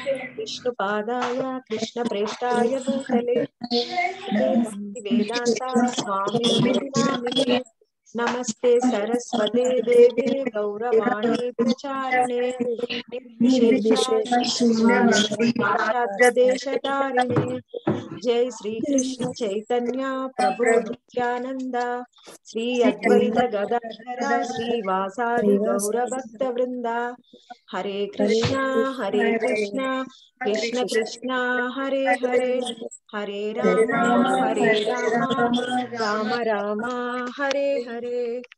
విష్ణుపాదాయ కృష్ణప్రేష్టాయ భూతలే వేదాంత స్వామి నామినే నమస్తే సరస్వతే దేవి గౌరవాణి ప్రచారిణే నిర్విశేషాద్రదేశతారిణే జై శ్రీ కృష్ణ చైతన్య ప్రభు నిత్యానంద శ్రీ అద్వైత గదాధర శ్రీవాసాది గౌరభక్త వృంద హరే కృష్ణ హరే కృష్ణ కృష్ణ కృష్ణ హరే హరే హరే రామ హరే రామ రామ రామ హరే హరే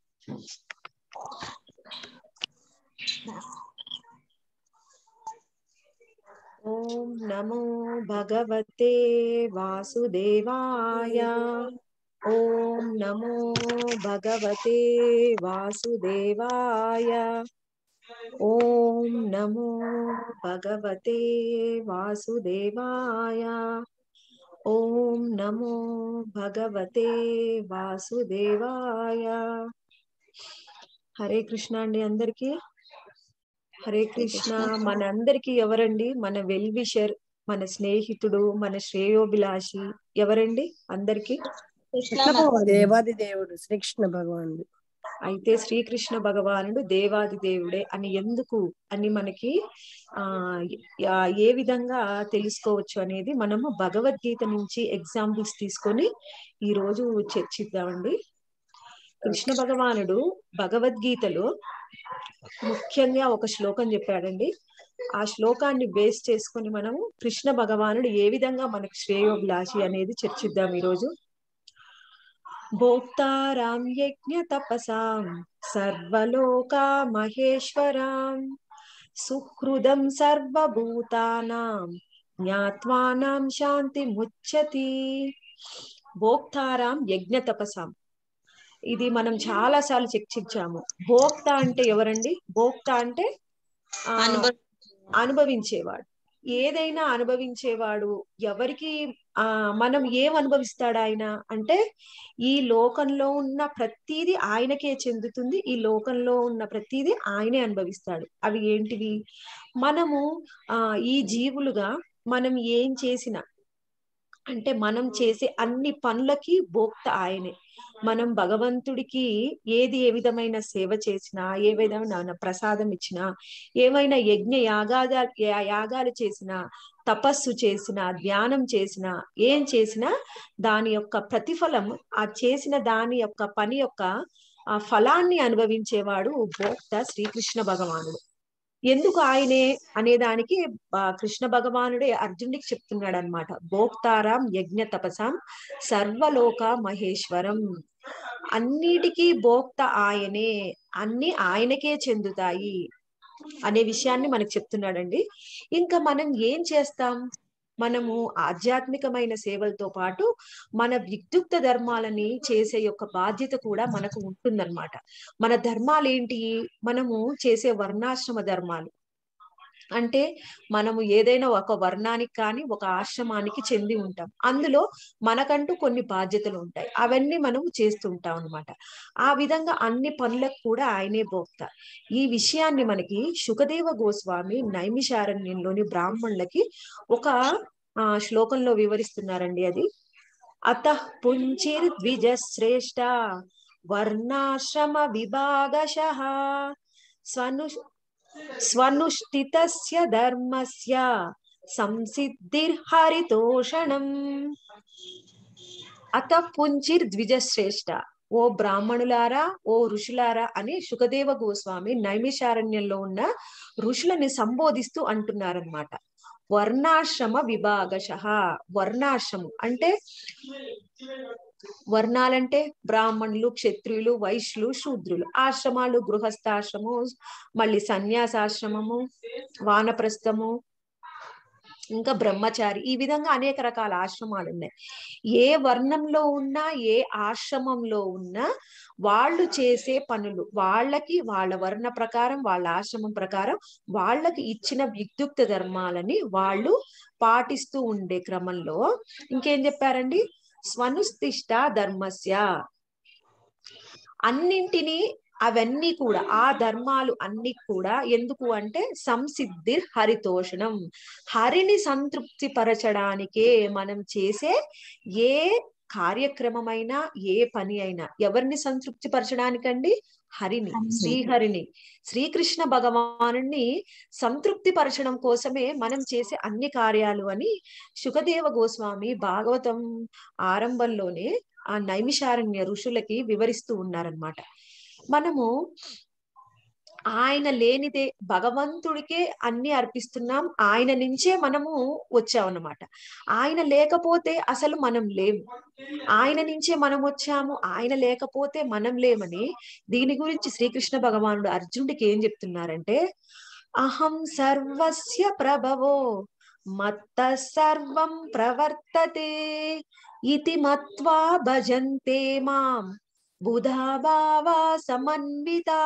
ఓం నమో భగవతే వాసుదేవాయ ఓం నమో భగవతే వాసుదేవాయ ఓం నమో భగవతే వాసుదేవాయ ఓం నమో భగవతే వాసుదేవాయ హరే కృష్ణ అండి అందరికి హరే కృష్ణ మనందరికి ఎవరండి మన వెల్ విషర్ మన స్నేహితుడు మన శ్రేయోభిలాషి ఎవరండి అందరికి దేవాది దేవుడు శ్రీకృష్ణ భగవానుడు అయితే శ్రీకృష్ణ భగవానుడు దేవాది దేవుడే అని ఎందుకు అని మనకి ఆ యా- ఏ విధంగా తెలుసుకోవచ్చు అనేది మనము భగవద్గీత నుంచి ఎగ్జాంపుల్స్ తీసుకొని ఈ రోజు చర్చిద్దామండి కృష్ణ భగవానుడు భగవద్గీతలో ముఖ్యంగా ఒక శ్లోకం చెప్పాడండి ఆ శ్లోకాన్ని బేస్ చేసుకొని మనము కృష్ణ భగవానుడు ఏ విధంగా మనకు శ్రేయోభిలాషి అనేది చర్చిద్దాం ఈరోజు భోక్తారాం యజ్ఞ తపసాం సర్వలోకా మహేశ్వరాం సుహృదం సర్వభూతానాం జ్ఞాత్వానాం శాంతి ముచ్చతి భోక్తారాం యజ్ఞ తపసాం ఇది మనం చాలా సార్లు చర్చించాము భోక్త అంటే ఎవరండి భోక్త అంటే ఆ, అనుభవించేవాడు ఏదైనా అనుభవించేవాడు ఎవరికి ఆ మనం ఏం అనుభవిస్తాడు ఆయన అంటే ఈ లోకంలో ఉన్న ప్రతిదీ ఆయనకే చెందుతుంది ఈ లోకంలో ఉన్న ప్రతిదీ ఆయనే అనుభవిస్తాడు అవి ఏంటివి మనము ఆ ఈ జీవులుగా మనం ఏం చేసినా అంటే మనం చేసే అన్ని పనులకి భోక్త ఆయనే మనం భగవంతుడికి ఏది ఏ విధమైన సేవ చేసినా ఏ విధమైన ప్రసాదం ఇచ్చినా ఏమైనా యజ్ఞ యాగాద యా- యాగాలు చేసినా తపస్సు చేసినా ధ్యానం చేసినా ఏం చేసినా దాని యొక్క ప్రతిఫలం ఆ చేసిన దాని యొక్క పని యొక్క ఆ ఫలాన్ని అనుభవించేవాడు భోక్త శ్రీకృష్ణ భగవానుడు ఎందుకు ఆయనే అనే దానికి ఆ, కృష్ణ భగవానుడే అర్జునుడికి చెప్తున్నాడు అనమాట భోక్తారాం యజ్ఞ తపసాం సర్వలోక మహేశ్వరం అన్నిటికీ భోక్త ఆయనే అన్ని ఆయనకే చెందుతాయి అనే విషయాన్ని మనకు చెప్తున్నాడండి ఇంకా మనం ఏం చేస్తాం మనము ఆధ్యాత్మికమైన సేవలతో పాటు మన విద్యుక్త ధర్మాలని చేసే యొక్క బాధ్యత కూడా మనకు ఉంటుందన్నమాట మన ధర్మాలు ఏంటి మనము చేసే వర్ణాశ్రమ ధర్మాలు అంటే మనము ఏదైనా ఒక వర్ణానికి కానీ ఒక ఆశ్రమానికి చెంది ఉంటాం అందులో మనకంటూ కొన్ని బాధ్యతలు ఉంటాయి అవన్నీ మనము చేస్తుంటాం అన్నమాట ఆ విధంగా అన్ని పనులకు కూడా ఆయనే భోక్త ఈ విషయాన్ని మనకి సుఖదేవ గోస్వామి నైమిషారణ్యంలోని బ్రాహ్మణులకి ఒక ఆ శ్లోకంలో వివరిస్తున్నారండి అది అత పుంచిర్ ద్విజ శ్రేష్ట వర్ణాశ్రమ విభాగశ స్వను స్వనుష్ఠితస్య ధర్మస్య సంసిద్ధిర్హరితోషణం అత పుంచిర్ ద్విజశ్రేష్ఠ ఓ బ్రాహ్మణులారా ఓ ఋషులారా అని సుఖదేవ గోస్వామి నైమిషారణ్యంలో ఉన్న ఋషులని సంబోధిస్తూ అంటున్నారనమాట వర్ణాశ్రమ విభాగశ వర్ణాశ్రమం అంటే వర్ణాలంటే బ్రాహ్మణులు క్షత్రియులు వైశ్యులు శూద్రులు ఆశ్రమాలు గృహస్థాశ్రమము మళ్ళీ సన్యాసాశ్రమము వానప్రస్థము ఇంకా బ్రహ్మచారి ఈ విధంగా అనేక రకాల ఆశ్రమాలు ఉన్నాయి ఏ వర్ణంలో ఉన్నా ఏ ఆశ్రమంలో ఉన్నా వాళ్ళు చేసే పనులు వాళ్ళకి వాళ్ళ వర్ణ ప్రకారం వాళ్ళ ఆశ్రమం ప్రకారం వాళ్ళకి ఇచ్చిన విద్యుక్త ధర్మాలని వాళ్ళు పాటిస్తూ ఉండే క్రమంలో ఇంకేం చెప్పారండి స్వనుస్థిష్ట ధర్మస్య అన్నింటినీ అవన్నీ కూడా ఆ ధర్మాలు అన్ని కూడా ఎందుకు అంటే సంసిద్ధి హరితోషణం హరిని సంతృప్తి పరచడానికే మనం చేసే ఏ కార్యక్రమమైనా ఏ పని అయినా ఎవరిని సంతృప్తి పరచడానికండి హరిని శ్రీహరిని శ్రీకృష్ణ భగవానుని సంతృప్తి పరచడం కోసమే మనం చేసే అన్ని కార్యాలు అని సుఖదేవ గోస్వామి భాగవతం ఆరంభంలోనే ఆ నైమిషారణ్య ఋషులకి వివరిస్తూ ఉన్నారనమాట మనము ఆయన లేనిదే భగవంతుడికే అన్ని అర్పిస్తున్నాం ఆయన నుంచే మనము వచ్చామన్నమాట ఆయన లేకపోతే అసలు మనం లేము ఆయన నుంచే మనం వచ్చాము ఆయన లేకపోతే మనం లేమని దీని గురించి శ్రీకృష్ణ భగవానుడు అర్జునుడికి ఏం చెప్తున్నారంటే అహం సర్వస్య ప్రభవో మత్త సర్వం ప్రవర్తతే ఇతి మత్వా భజంతే మాం బుధా భావా సమన్వితా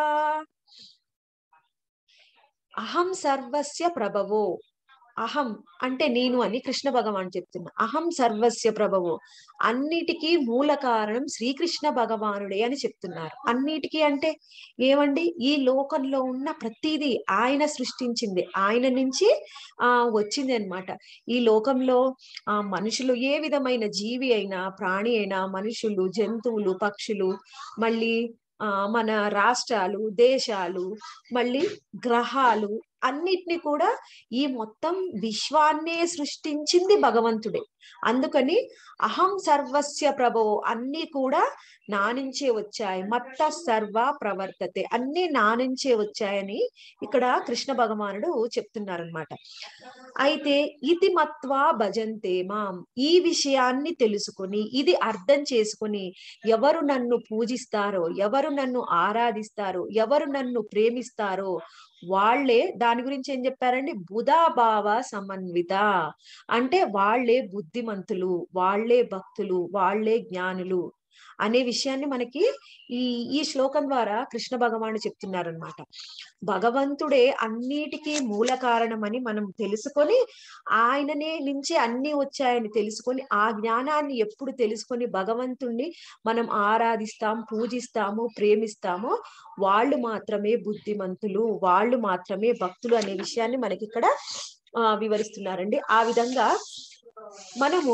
అహం సర్వస్య ప్రభవో అహం అంటే నేను అని కృష్ణ భగవాన్ చెప్తున్నా అహం సర్వస్య ప్రభవో అన్నిటికీ మూల కారణం శ్రీకృష్ణ భగవానుడే అని చెప్తున్నారు అన్నిటికీ అంటే ఏమండి ఈ లోకంలో ఉన్న ప్రతిదీ ఆయన సృష్టించింది ఆయన నుంచి ఆ వచ్చింది అనమాట ఈ లోకంలో ఆ మనుషులు ఏ విధమైన జీవి అయినా ప్రాణి అయినా మనుషులు జంతువులు పక్షులు మళ్ళీ ఆ మన రాష్ట్రాలు దేశాలు మళ్ళీ గ్రహాలు అన్నిటిని కూడా ఈ మొత్తం విశ్వాన్నే సృష్టించింది భగవంతుడే అందుకని అహం సర్వస్య ప్రభో అన్ని కూడా నా నుంచే వచ్చాయి మత్త సర్వ ప్రవర్తతే అన్ని నా నుంచే వచ్చాయని ఇక్కడ కృష్ణ భగవానుడు చెప్తున్నారనమాట అయితే ఇది మత్వా భజంతే మాం ఈ విషయాన్ని తెలుసుకొని ఇది అర్థం చేసుకొని ఎవరు నన్ను పూజిస్తారో ఎవరు నన్ను ఆరాధిస్తారో ఎవరు నన్ను ప్రేమిస్తారో వాళ్లే దాని గురించి ఏం చెప్పారండి బుధాభావ సమన్విత అంటే వాళ్లే బుద్ధిమంతులు వాళ్లే భక్తులు వాళ్లే జ్ఞానులు అనే విషయాన్ని మనకి ఈ ఈ శ్లోకం ద్వారా కృష్ణ భగవానుడు చెప్తున్నారనమాట భగవంతుడే అన్నిటికీ మూల కారణమని మనం తెలుసుకొని ఆయననే నుంచి అన్ని వచ్చాయని తెలుసుకొని ఆ జ్ఞానాన్ని ఎప్పుడు తెలుసుకొని భగవంతుణ్ణి మనం ఆరాధిస్తాం పూజిస్తాము ప్రేమిస్తామో వాళ్ళు మాత్రమే బుద్ధిమంతులు వాళ్ళు మాత్రమే భక్తులు అనే విషయాన్ని మనకి ఇక్కడ ఆ వివరిస్తున్నారండి ఆ విధంగా మనము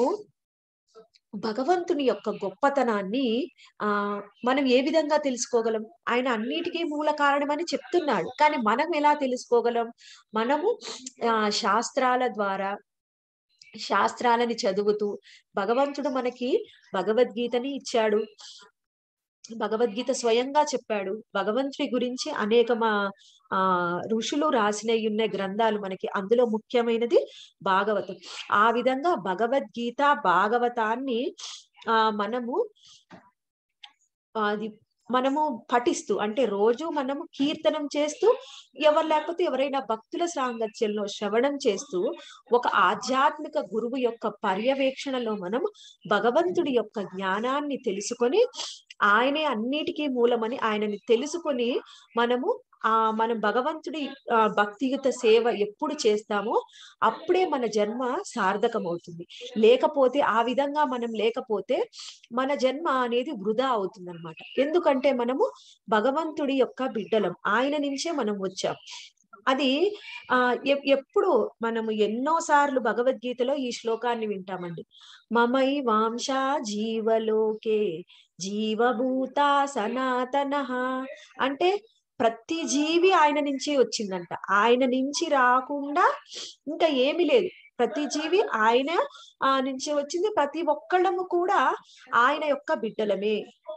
భగవంతుని యొక్క గొప్పతనాన్ని ఆ మనం ఏ విధంగా తెలుసుకోగలం ఆయన అన్నిటికీ మూల కారణమని చెప్తున్నాడు కానీ మనం ఎలా తెలుసుకోగలం మనము ఆ శాస్త్రాల ద్వారా శాస్త్రాలని చదువుతూ భగవంతుడు మనకి భగవద్గీతని ఇచ్చాడు భగవద్గీత స్వయంగా చెప్పాడు భగవంతుడి గురించి అనేక ఆ ఋషులు రాసిన ఉన్న గ్రంథాలు మనకి అందులో ముఖ్యమైనది భాగవతం ఆ విధంగా భగవద్గీత భాగవతాన్ని ఆ మనము అది మనము పఠిస్తూ అంటే రోజు మనము కీర్తనం చేస్తూ ఎవరు లేకపోతే ఎవరైనా భక్తుల సాంగత్యంలో శ్రవణం చేస్తూ ఒక ఆధ్యాత్మిక గురువు యొక్క పర్యవేక్షణలో మనం భగవంతుడి యొక్క జ్ఞానాన్ని తెలుసుకొని ఆయనే అన్నిటికీ మూలమని ఆయనని తెలుసుకొని మనము ఆ మనం భగవంతుడి ఆ భక్తియుత సేవ ఎప్పుడు చేస్తామో అప్పుడే మన జన్మ సార్థకమవుతుంది లేకపోతే ఆ విధంగా మనం లేకపోతే మన జన్మ అనేది వృధా అవుతుంది అనమాట ఎందుకంటే మనము భగవంతుడి యొక్క బిడ్డలం ఆయన నుంచే మనం వచ్చాం అది ఆ ఎప్పుడు మనము ఎన్నో సార్లు భగవద్గీతలో ఈ శ్లోకాన్ని వింటామండి మమై వాంశ జీవలోకే జీవభూత సనాతన అంటే ప్రతి జీవి ఆయన నుంచి వచ్చిందంట ఆయన నుంచి రాకుండా ఇంకా ఏమి లేదు ప్రతి జీవి ఆయన ఆ నుంచి వచ్చింది ప్రతి ఒక్కళ్ళము కూడా ఆయన యొక్క బిడ్డలమే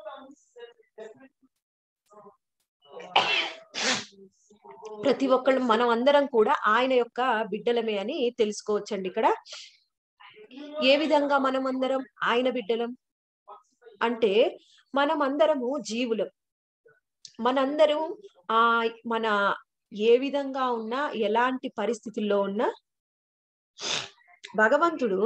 ప్రతి ఒక్కళ్ళు మనం అందరం కూడా ఆయన యొక్క బిడ్డలమే అని తెలుసుకోవచ్చండి ఇక్కడ ఏ విధంగా మనం అందరం ఆయన బిడ్డలం అంటే మనం అందరము జీవులం మనందరం ఆ మన ఏ విధంగా ఉన్నా ఎలాంటి పరిస్థితుల్లో ఉన్నా భగవంతుడు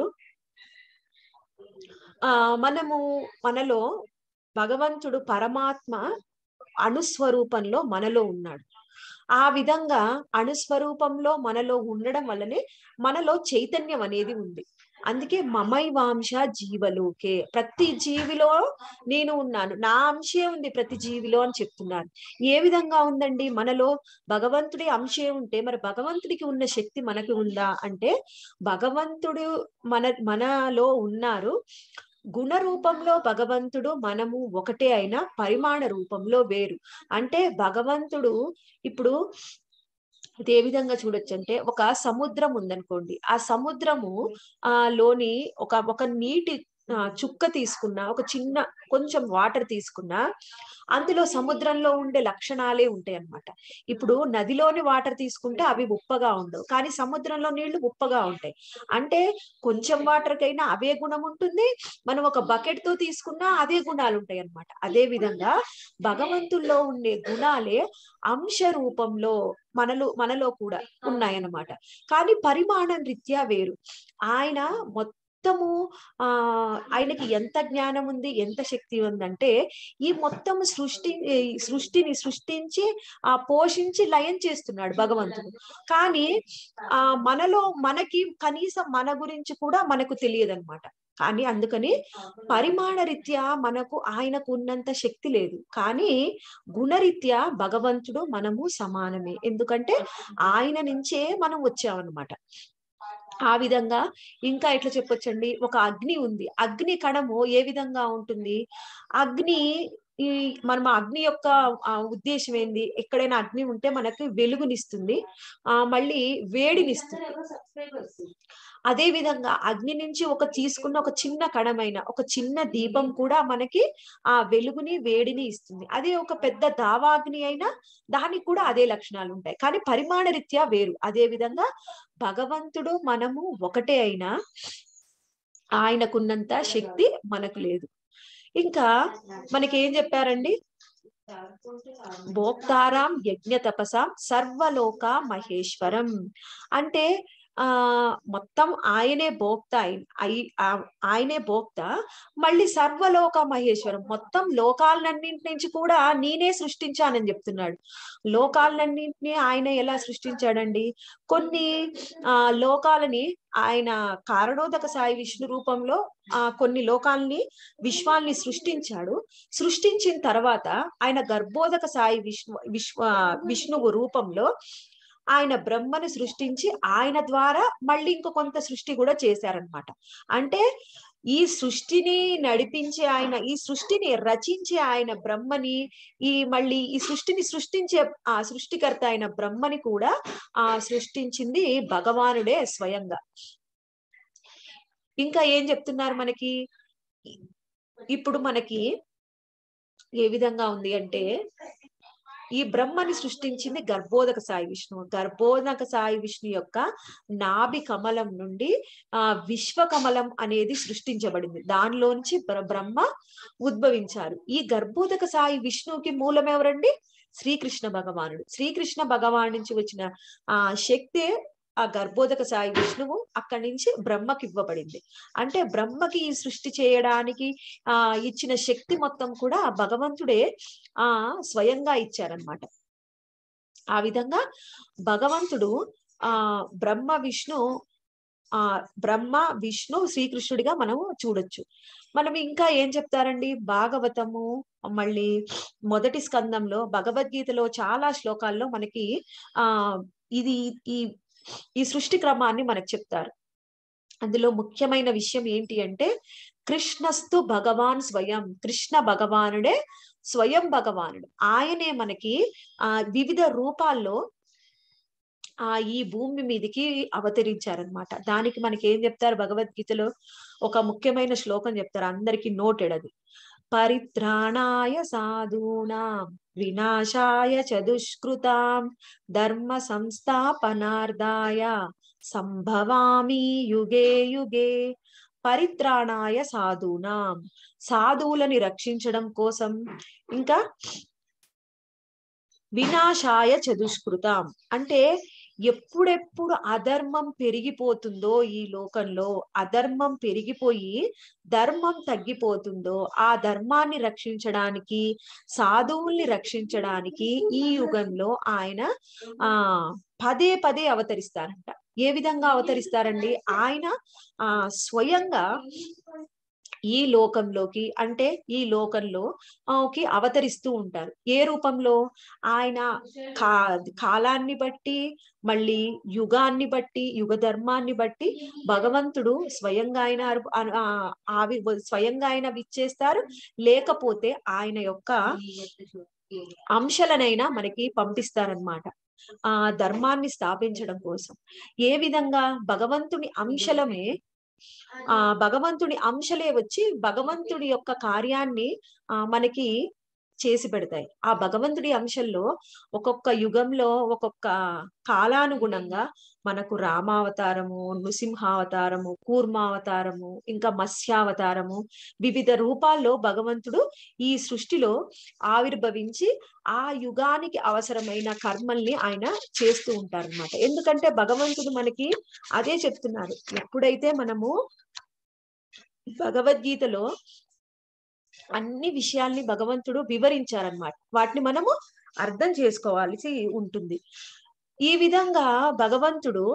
ఆ మనము మనలో భగవంతుడు పరమాత్మ అణుస్వరూపంలో మనలో ఉన్నాడు ఆ విధంగా అణుస్వరూపంలో మనలో ఉండడం వల్లనే మనలో చైతన్యం అనేది ఉంది అందుకే మమైవాంశ జీవలోకే ప్రతి జీవిలో నేను ఉన్నాను నా అంశే ఉంది ప్రతి జీవిలో అని చెప్తున్నాను ఏ విధంగా ఉందండి మనలో భగవంతుడి అంశే ఉంటే మరి భగవంతుడికి ఉన్న శక్తి మనకి ఉందా అంటే భగవంతుడు మన మనలో ఉన్నారు గుణ రూపంలో భగవంతుడు మనము ఒకటే అయినా పరిమాణ రూపంలో వేరు అంటే భగవంతుడు ఇప్పుడు ఇది ఏ విధంగా చూడొచ్చు అంటే ఒక సముద్రం ఉందనుకోండి ఆ సముద్రము ఆ లోని ఒక ఒక నీటి ఆ, చుక్క తీసుకున్నా ఒక చిన్న కొంచెం వాటర్ తీసుకున్నా అందులో సముద్రంలో ఉండే లక్షణాలే ఉంటాయి అన్నమాట ఇప్పుడు నదిలోని వాటర్ తీసుకుంటే అవి ఉప్పగా ఉండవు కానీ సముద్రంలో నీళ్లు ఉప్పగా ఉంటాయి అంటే కొంచెం వాటర్ కైనా అవే గుణం ఉంటుంది మనం ఒక బకెట్ తో తీసుకున్నా అదే గుణాలు ఉంటాయి అన్నమాట అదే విధంగా భగవంతుల్లో ఉండే గుణాలే అంశ రూపంలో మనలో మనలో కూడా ఉన్నాయన్నమాట కానీ పరిమాణం రీత్యా వేరు ఆయన మొత్తము ఆ ఆయనకి ఎంత జ్ఞానం ఉంది ఎంత శక్తి ఉందంటే ఈ మొత్తం సృష్టి ఈ సృష్టిని సృష్టించి ఆ పోషించి లయం చేస్తున్నాడు భగవంతుడు కానీ ఆ మనలో మనకి కనీసం మన గురించి కూడా మనకు తెలియదన్నమాట కానీ అందుకని పరిమాణ రీత్యా మనకు ఆయనకు ఉన్నంత శక్తి లేదు కానీ గుణరీత్యా భగవంతుడు మనము సమానమే ఎందుకంటే ఆయన నుంచే మనం వచ్చామన్నమాట ఆ విధంగా ఇంకా ఎట్లా చెప్పొచ్చండి ఒక అగ్ని ఉంది అగ్ని కణము ఏ విధంగా ఉంటుంది అగ్ని ఈ మనం ఆ అగ్ని యొక్క ఆ ఉద్దేశం ఏంది ఎక్కడైనా అగ్ని ఉంటే మనకి వెలుగునిస్తుంది ఆ మళ్ళీ వేడినిస్తుంది అదే విధంగా అగ్ని నుంచి ఒక తీసుకున్న ఒక చిన్న కణమైన ఒక చిన్న దీపం కూడా మనకి ఆ వెలుగుని వేడిని ఇస్తుంది అదే ఒక పెద్ద దావాగ్ని అయినా దానికి కూడా అదే లక్షణాలు ఉంటాయి కానీ పరిమాణ రీత్యా వేరు అదే విధంగా భగవంతుడు మనము ఒకటే అయినా ఆయనకున్నంత శక్తి మనకు లేదు ఇంకా మనకి ఏం చెప్పారండి భోక్తారాం యజ్ఞ తపసాం సర్వలోక మహేశ్వరం అంటే ఆ మొత్తం ఆయనే భోక్త అయి- అయి- ఆ- ఆయనే భోక్త మళ్ళీ సర్వలోక మహేశ్వరం మొత్తం లోకాలన్నింటి నుంచి కూడా నేనే సృష్టించానని చెప్తున్నాడు లోకాలన్నింటినీ ఆయన ఎలా సృష్టించాడండి కొన్ని ఆ లోకాలని ఆయన కారణోదక సాయి విష్ణు రూపంలో ఆ కొన్ని లోకాలని విశ్వాల్ని సృష్టించాడు సృష్టించిన తర్వాత ఆయన గర్భోదక సాయి విశ్వ విశ్వ విష్ణువు రూపంలో ఆయన బ్రహ్మని సృష్టించి ఆయన ద్వారా మళ్ళీ ఇంకో కొంత సృష్టి కూడా చేశారనమాట అంటే ఈ సృష్టిని నడిపించే ఆయన ఈ సృష్టిని రచించే ఆయన బ్రహ్మని ఈ మళ్ళీ ఈ సృష్టిని సృష్టించే ఆ సృష్టికర్త అయిన బ్రహ్మని కూడా ఆ సృష్టించింది భగవానుడే స్వయంగా ఇంకా ఏం చెప్తున్నారు మనకి ఇప్పుడు మనకి ఏ విధంగా ఉంది అంటే ఈ బ్రహ్మని సృష్టించింది గర్భోదక సాయి విష్ణు గర్భోదక సాయి విష్ణు యొక్క నాభి కమలం నుండి ఆ విశ్వకమలం అనేది సృష్టించబడింది దానిలోంచి బ్ర- బ్రహ్మ ఉద్భవించారు ఈ గర్భోదక సాయి విష్ణువుకి మూలం ఎవరండి శ్రీకృష్ణ భగవానుడు శ్రీకృష్ణ భగవాన్ నుంచి వచ్చిన ఆ శక్తి ఆ గర్భోదక సాయి విష్ణువు అక్కడి నుంచి బ్రహ్మకి ఇవ్వబడింది అంటే బ్రహ్మకి ఈ సృష్టి చేయడానికి ఆ ఇచ్చిన శక్తి మొత్తం కూడా ఆ భగవంతుడే ఆ స్వయంగా ఇచ్చారనమాట ఆ విధంగా భగవంతుడు ఆ బ్రహ్మ విష్ణు ఆ బ్రహ్మ విష్ణు శ్రీకృష్ణుడిగా మనం చూడొచ్చు మనం ఇంకా ఏం చెప్తారండి భాగవతము మళ్ళీ మొదటి స్కందంలో భగవద్గీతలో చాలా శ్లోకాల్లో మనకి ఆ ఇది ఈ ఈ సృష్టి క్రమాన్ని మనకు చెప్తారు అందులో ముఖ్యమైన విషయం ఏంటి అంటే కృష్ణస్తు భగవాన్ స్వయం కృష్ణ భగవానుడే స్వయం భగవానుడు ఆయనే మనకి ఆ వివిధ రూపాల్లో ఆ ఈ భూమి మీదకి అవతరించారనమాట దానికి మనకి ఏం చెప్తారు భగవద్గీతలో ఒక ముఖ్యమైన శ్లోకం చెప్తారు అందరికి నోటెడ్ అది పరిత్రాణాయ సాధూనాం వినాశాయ చ దుష్కృతాం ధర్మ సంస్థాపనార్థాయ సంభవామి యుగే యుగే పరిత్రాణాయ సాధూనాం సాధువులని రక్షించడం కోసం ఇంకా వినాశాయ చదుష్కృతం అంటే ఎప్పుడెప్పుడు అధర్మం పెరిగిపోతుందో ఈ లోకంలో అధర్మం పెరిగిపోయి ధర్మం తగ్గిపోతుందో ఆ ధర్మాన్ని రక్షించడానికి సాధువుల్ని రక్షించడానికి ఈ యుగంలో ఆయన ఆ పదే పదే అవతరిస్తారంట ఏ విధంగా అవతరిస్తారండి ఆయన ఆ స్వయంగా ఈ లోకంలోకి అంటే ఈ లోకంలో కి అవతరిస్తూ ఉంటారు ఏ రూపంలో ఆయన కా కాలాన్ని బట్టి మళ్ళీ యుగాన్ని బట్టి యుగ ధర్మాన్ని బట్టి భగవంతుడు స్వయంగా ఆయన అరు- ఆ- ఆ- ఆవి స్వయంగా ఆయన విచ్చేస్తారు లేకపోతే ఆయన యొక్క అంశలనైనా మనకి పంపిస్తారనమాట ఆ ధర్మాన్ని స్థాపించడం కోసం ఏ విధంగా భగవంతుని అంశలమే ఆ భగవంతుడి అంశలే వచ్చి భగవంతుడి యొక్క కార్యాన్ని ఆ మనకి చేసి పెడతాయి ఆ భగవంతుడి అంశంలో ఒక్కొక్క యుగంలో ఒక్కొక్క కాలానుగుణంగా మనకు రామావతారము నృసింహావతారము కూర్మావతారము ఇంకా మత్స్యావతారము వివిధ రూపాల్లో భగవంతుడు ఈ సృష్టిలో ఆవిర్భవించి ఆ యుగానికి అవసరమైన కర్మల్ని ఆయన చేస్తూ ఉంటారన్నమాట ఎందుకంటే భగవంతుడు మనకి అదే చెప్తున్నారు ఎప్పుడైతే మనము భగవద్గీతలో అన్ని విషయాల్ని భగవంతుడు వివరించారనమాట వాటిని మనము అర్థం చేసుకోవాల్సి ఉంటుంది ఈ విధంగా భగవంతుడు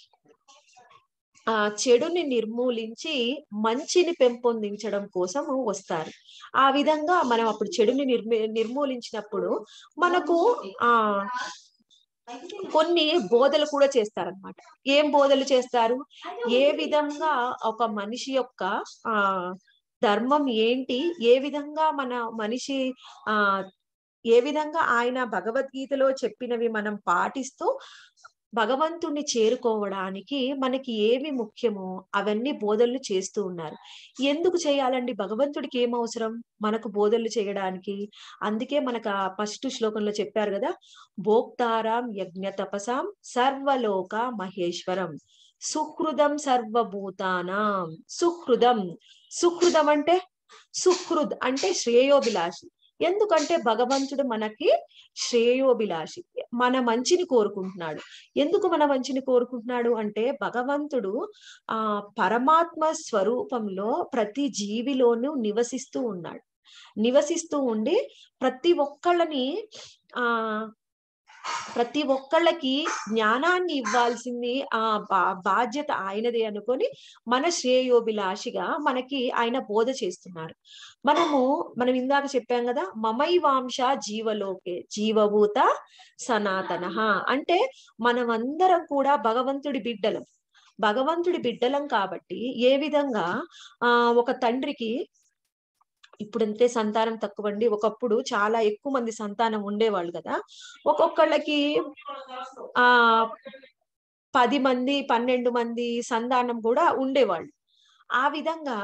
ఆ చెడుని నిర్మూలించి మంచిని పెంపొందించడం కోసం వస్తారు ఆ విధంగా మనం అప్పుడు చెడుని నిర్మి నిర్మూలించినప్పుడు మనకు ఆ కొన్ని బోధలు కూడా చేస్తారనమాట ఏం బోధలు చేస్తారు ఏ విధంగా ఒక మనిషి యొక్క ఆ ధర్మం ఏంటి ఏ విధంగా మన మనిషి ఆ ఏ విధంగా ఆయన భగవద్గీతలో చెప్పినవి మనం పాటిస్తూ భగవంతుణ్ణి చేరుకోవడానికి మనకి ఏవి ముఖ్యమో అవన్నీ బోధనలు చేస్తూ ఉన్నారు ఎందుకు చేయాలండి భగవంతుడికి ఏం అవసరం మనకు బోధనలు చేయడానికి అందుకే మనకు ఆ ఫస్ట్ శ్లోకంలో చెప్పారు కదా భోక్తారాం యజ్ఞ తపసాం సర్వలోక మహేశ్వరం సుహృదం సర్వభూతానాం సుహృదం సుహృదం అంటే సుహృద్ అంటే శ్రేయోభిలాషి ఎందుకంటే భగవంతుడు మనకి శ్రేయోభిలాషి మన మంచిని కోరుకుంటున్నాడు ఎందుకు మన మంచిని కోరుకుంటున్నాడు అంటే భగవంతుడు ఆ పరమాత్మ స్వరూపంలో ప్రతి జీవిలోనూ నివసిస్తూ ఉన్నాడు నివసిస్తూ ఉండి ప్రతి ఒక్కళ్ళని ఆ ప్రతి ఒక్కళ్ళకి జ్ఞానాన్ని ఇవ్వాల్సింది ఆ బా బాధ్యత ఆయనదే అనుకొని మన శ్రేయోభిలాషిగా మనకి ఆయన బోధ చేస్తున్నారు మనము మనం ఇందాక చెప్పాం కదా మమైవాంశ జీవలోకే జీవభూత సనాతన అంటే మనమందరం కూడా భగవంతుడి బిడ్డలం భగవంతుడి బిడ్డలం కాబట్టి ఏ విధంగా ఆ ఒక తండ్రికి ఇప్పుడంతే సంతానం తక్కువ అండి ఒకప్పుడు చాలా ఎక్కువ మంది సంతానం ఉండేవాళ్ళు కదా ఒక్కొక్కళ్ళకి ఆ పది మంది పన్నెండు మంది సంతానం కూడా ఉండేవాళ్ళు ఆ విధంగా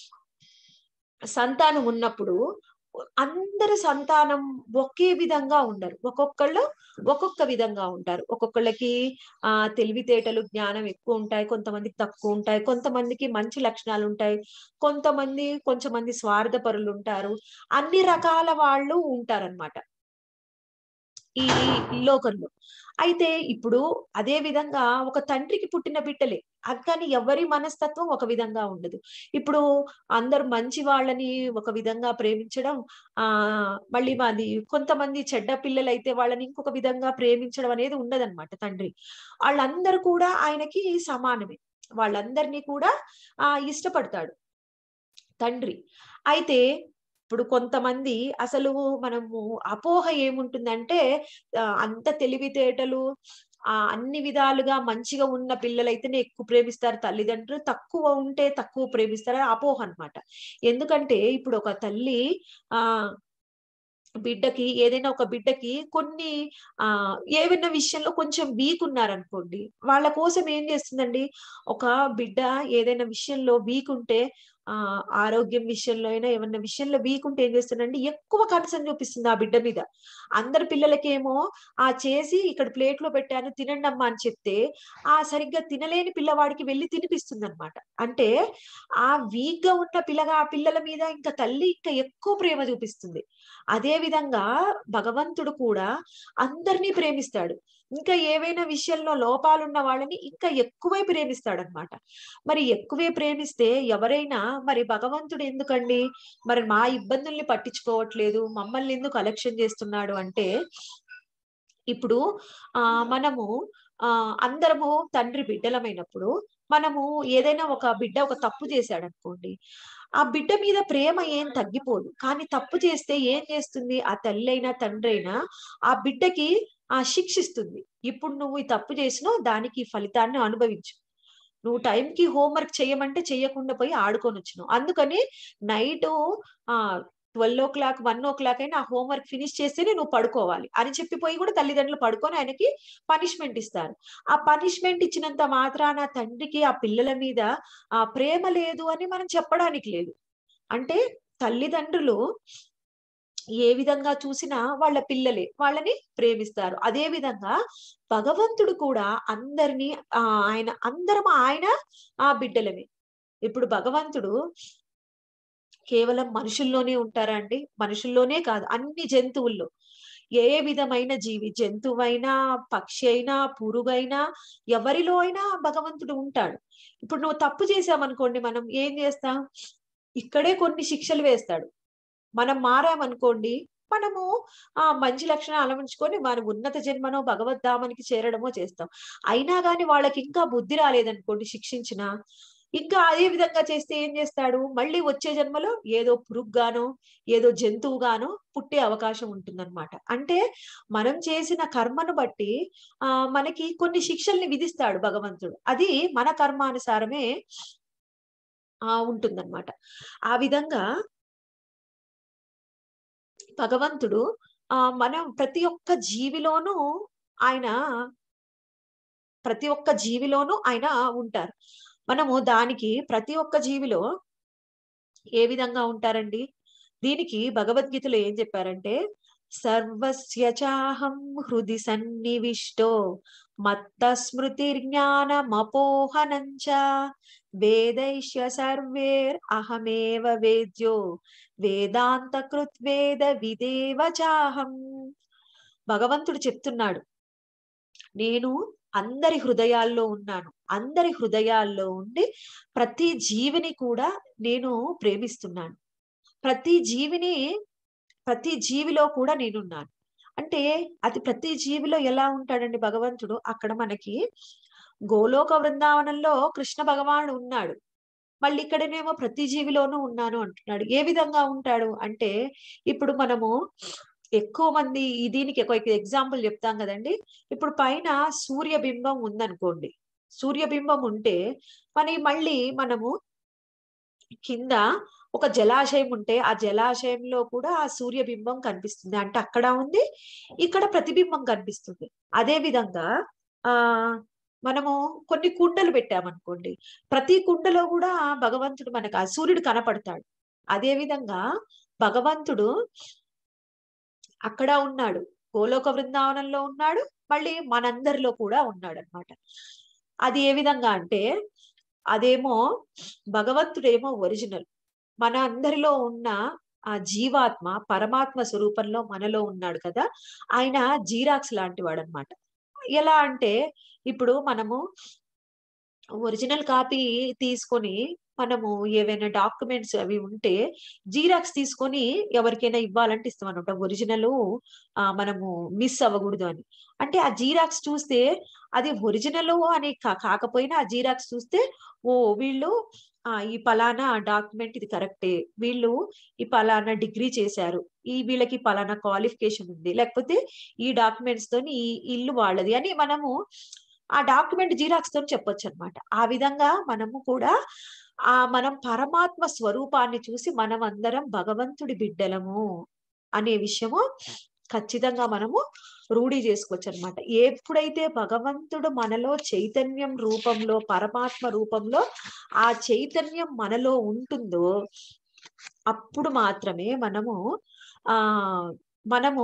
సంతానం ఉన్నప్పుడు అందరి సంతానం ఒకే విధంగా ఉండరు ఒక్కొక్కళ్ళు ఒక్కొక్క విధంగా ఉంటారు ఒక్కొక్కళ్ళకి ఆ తెలివితేటలు జ్ఞానం ఎక్కువ ఉంటాయి కొంతమందికి తక్కువ ఉంటాయి కొంతమందికి మంచి లక్షణాలు ఉంటాయి కొంతమంది కొంచెమంది స్వార్థపరులు ఉంటారు అన్ని రకాల వాళ్ళు ఉంటారన్నమాట ఈ లోకంలో అయితే ఇప్పుడు అదే విధంగా ఒక తండ్రికి పుట్టిన బిడ్డలే అది కానీ ఎవరి మనస్తత్వం ఒక విధంగా ఉండదు ఇప్పుడు అందరు మంచి వాళ్ళని ఒక విధంగా ప్రేమించడం ఆ మళ్ళీ మాది కొంతమంది చెడ్డ పిల్లలు అయితే వాళ్ళని ఇంకొక విధంగా ప్రేమించడం అనేది ఉండదన్నమాట తండ్రి వాళ్ళందరూ కూడా ఆయనకి సమానమే వాళ్ళందరినీ కూడా ఆ ఇష్టపడతాడు తండ్రి అయితే ఇప్పుడు కొంతమంది అసలు మనము అపోహ ఏముంటుందంటే అంత తెలివితేటలు ఆ అన్ని విధాలుగా మంచిగా ఉన్న పిల్లలైతేనే ఎక్కువ ప్రేమిస్తారు తల్లిదండ్రులు తక్కువ ఉంటే తక్కువ ప్రేమిస్తారు అపోహ అనమాట ఎందుకంటే ఇప్పుడు ఒక తల్లి ఆ బిడ్డకి ఏదైనా ఒక బిడ్డకి కొన్ని ఆ ఏవైనా విషయంలో కొంచెం వీక్ ఉన్నారనుకోండి వాళ్ళ కోసం ఏం చేస్తుందండి ఒక బిడ్డ ఏదైనా విషయంలో వీక్ ఉంటే ఆ ఆరోగ్యం విషయంలో అయినా ఏమన్నా విషయంలో వీక్ ఉంటే ఏం చేస్తుందండి ఎక్కువ కన్సర్న్ చూపిస్తుంది ఆ బిడ్డ మీద అందరి పిల్లలకేమో ఆ చేసి ఇక్కడ ప్లేట్ లో పెట్టాను తినండి అమ్మా అని చెప్తే ఆ సరిగ్గా తినలేని పిల్లవాడికి వెళ్ళి తినిపిస్తుంది అనమాట అంటే ఆ వీక్ గా ఉన్న పిల్లగా ఆ పిల్లల మీద ఇంకా తల్లి ఇంకా ఎక్కువ ప్రేమ చూపిస్తుంది అదే విధంగా భగవంతుడు కూడా అందరినీ ప్రేమిస్తాడు ఇంకా ఏవైనా విషయంలో లోపాలున్న వాళ్ళని ఇంకా ఎక్కువే ప్రేమిస్తాడు అనమాట మరి ఎక్కువే ప్రేమిస్తే ఎవరైనా మరి భగవంతుడు ఎందుకండి మరి మా ఇబ్బందుల్ని పట్టించుకోవట్లేదు మమ్మల్ని ఎందుకు అలక్ష్యం చేస్తున్నాడు అంటే ఇప్పుడు ఆ మనము ఆ అందరము తండ్రి బిడ్డలమైనప్పుడు మనము ఏదైనా ఒక బిడ్డ ఒక తప్పు చేశాడు అనుకోండి ఆ బిడ్డ మీద ప్రేమ ఏం తగ్గిపోదు కానీ తప్పు చేస్తే ఏం చేస్తుంది ఆ తల్లి అయినా తండ్రి అయినా ఆ బిడ్డకి ఆ శిక్షిస్తుంది ఇప్పుడు నువ్వు ఈ తప్పు చేసినావు దానికి ఈ ఫలితాన్ని అనుభవించు నువ్వు టైంకి హోంవర్క్ చేయమంటే చెయ్యకుండా పోయి ఆడుకొని వచ్చినావు అందుకని నైట్ ఆ twelve o'clock one o'clock అయినా ఆ హోంవర్క్ ఫినిష్ చేస్తేనే నువ్వు పడుకోవాలి అని చెప్పిపోయి కూడా తల్లిదండ్రులు పడుకొని ఆయనకి పనిష్మెంట్ ఇస్తారు ఆ పనిష్మెంట్ ఇచ్చినంత మాత్రాన తండ్రికి ఆ పిల్లల మీద ఆ ప్రేమ లేదు అని మనం చెప్పడానికి లేదు అంటే తల్లిదండ్రులు ఏ విధంగా చూసినా వాళ్ళ పిల్లలే వాళ్ళని ప్రేమిస్తారు అదే విధంగా భగవంతుడు కూడా అందరినీ ఆ ఆయన అందరం ఆయన ఆ బిడ్డలమే ఇప్పుడు భగవంతుడు కేవలం మనుషుల్లోనే ఉంటారా అండి మనుషుల్లోనే కాదు అన్ని జంతువుల్లో ఏ విధమైన జీవి జంతువైనా పక్షి అయినా పురుగైనా ఎవరిలో అయినా భగవంతుడు ఉంటాడు ఇప్పుడు నువ్వు తప్పు చేసామనుకోండి మనం ఏం చేస్తాం ఇక్కడే కొన్ని శిక్షలు వేస్తాడు మనం మారామనుకోండి మనము ఆ మంచి లక్షణాలు అలవర్చుకొని మన ఉన్నత జన్మనో భగవద్ధామానికి చేరడమో చేస్తాం అయినా గాని వాళ్ళకి ఇంకా బుద్ధి రాలేదనుకోండి శిక్షించిన ఇంకా అదే విధంగా చేస్తే ఏం చేస్తాడు మళ్ళీ వచ్చే జన్మలో ఏదో పురుగ్గానో ఏదో జంతువుగానో పుట్టే అవకాశం ఉంటుందన్నమాట అంటే మనం చేసిన కర్మను బట్టి ఆ మనకి కొన్ని శిక్షల్ని విధిస్తాడు భగవంతుడు అది మన కర్మానుసారమే ఆ ఉంటుందన్నమాట ఆ విధంగా భగవంతుడు ఆ మనం ప్రతి ఒక్క జీవిలోనూ ఆయన ప్రతి ఒక్క జీవిలోనూ ఆయన ఉంటారు మనము దానికి ప్రతి ఒక్క జీవిలో ఏ విధంగా ఉంటారండి దీనికి భగవద్గీతలో ఏం చెప్పారంటే సర్వస్య చాహం హృది సన్నివిష్టో మత్త స్మృతిర్జ్ఞానమపోహనంచ వేదైష్య సర్వేర్ అహమేవ వేద్యో వేదాంత కృత్వేద విదేవ చాహం భగవంతుడు చెప్తున్నాడు నేను అందరి హృదయాల్లో ఉన్నాను అందరి హృదయాల్లో ఉండి ప్రతి జీవిని కూడా నేను ప్రేమిస్తున్నాను ప్రతి జీవిని ప్రతి జీవిలో కూడా నేనున్నాను అంటే అది ప్రతి జీవిలో ఎలా ఉంటాడండి భగవంతుడు అక్కడ మనకి గోలోక బృందావనంలో కృష్ణ భగవానుడు ఉన్నాడు మళ్ళీ ఇక్కడనేమో ప్రతి జీవిలోనూ ఉన్నాను అంటున్నాడు ఏ విధంగా ఉంటాడు అంటే ఇప్పుడు మనము ఎక్కువ మంది ఈ దీనికి ఒక ఎగ్జాంపుల్ చెప్తాం కదండి ఇప్పుడు పైన సూర్యబింబం ఉందనుకోండి సూర్యబింబం ఉంటే మరి మళ్ళీ మనము కింద ఒక జలాశయం ఉంటే ఆ జలాశయంలో కూడా ఆ సూర్యబింబం కనిపిస్తుంది అంటే అక్కడ ఉంది ఇక్కడ ప్రతిబింబం కనిపిస్తుంది అదే విధంగా ఆ మనము కొన్ని కుండలు పెట్టామనుకోండి ప్రతి కుండలో కూడా భగవంతుడు మనకు ఆ సూర్యుడు కనపడతాడు అదే విధంగా భగవంతుడు అక్కడ ఉన్నాడు గోలోక బృందావనంలో ఉన్నాడు మళ్ళీ మనందరిలో కూడా ఉన్నాడు అనమాట అది ఏ విధంగా అంటే అదేమో భగవంతుడేమో ఒరిజినల్ మన అందరిలో ఉన్న ఆ జీవాత్మ పరమాత్మ స్వరూపంలో మనలో ఉన్నాడు కదా ఆయన జీరాక్స్ లాంటి వాడు అనమాట ఎలా అంటే ఇప్పుడు మనము ఒరిజినల్ కాపీ తీసుకొని మనము ఏవైనా డాక్యుమెంట్స్ అవి ఉంటే జీరాక్స్ తీసుకొని ఎవరికైనా ఇవ్వాలంటే ఇస్తాం అనమాట ఒరిజినల్ ఆ మనము మిస్ అవ్వకూడదు అని అంటే ఆ జీరాక్స్ చూస్తే అది ఒరిజినల్ అని కాకపోయినా ఆ జీరాక్స్ చూస్తే ఓ వీళ్ళు ఆ ఈ పలానా డాక్యుమెంట్ ఇది కరెక్టే వీళ్ళు ఈ పలానా డిగ్రీ చేశారు ఈ వీళ్ళకి పలానా క్వాలిఫికేషన్ ఉంది లేకపోతే ఈ డాక్యుమెంట్స్ తోని ఈ ఇల్లు వాళ్ళది అని మనము ఆ డాక్యుమెంట్ జీరాక్స్ తో చెప్పొచ్చు అనమాట ఆ విధంగా మనము కూడా ఆ మనం పరమాత్మ స్వరూపాన్ని చూసి మనం అందరం భగవంతుడి బిడ్డలము అనే విషయము ఖచ్చితంగా మనము రూఢి చేసుకోవచ్చు అనమాట ఎప్పుడైతే భగవంతుడు మనలో చైతన్యం రూపంలో పరమాత్మ రూపంలో ఆ చైతన్యం మనలో ఉంటుందో అప్పుడు మాత్రమే మనము ఆ మనము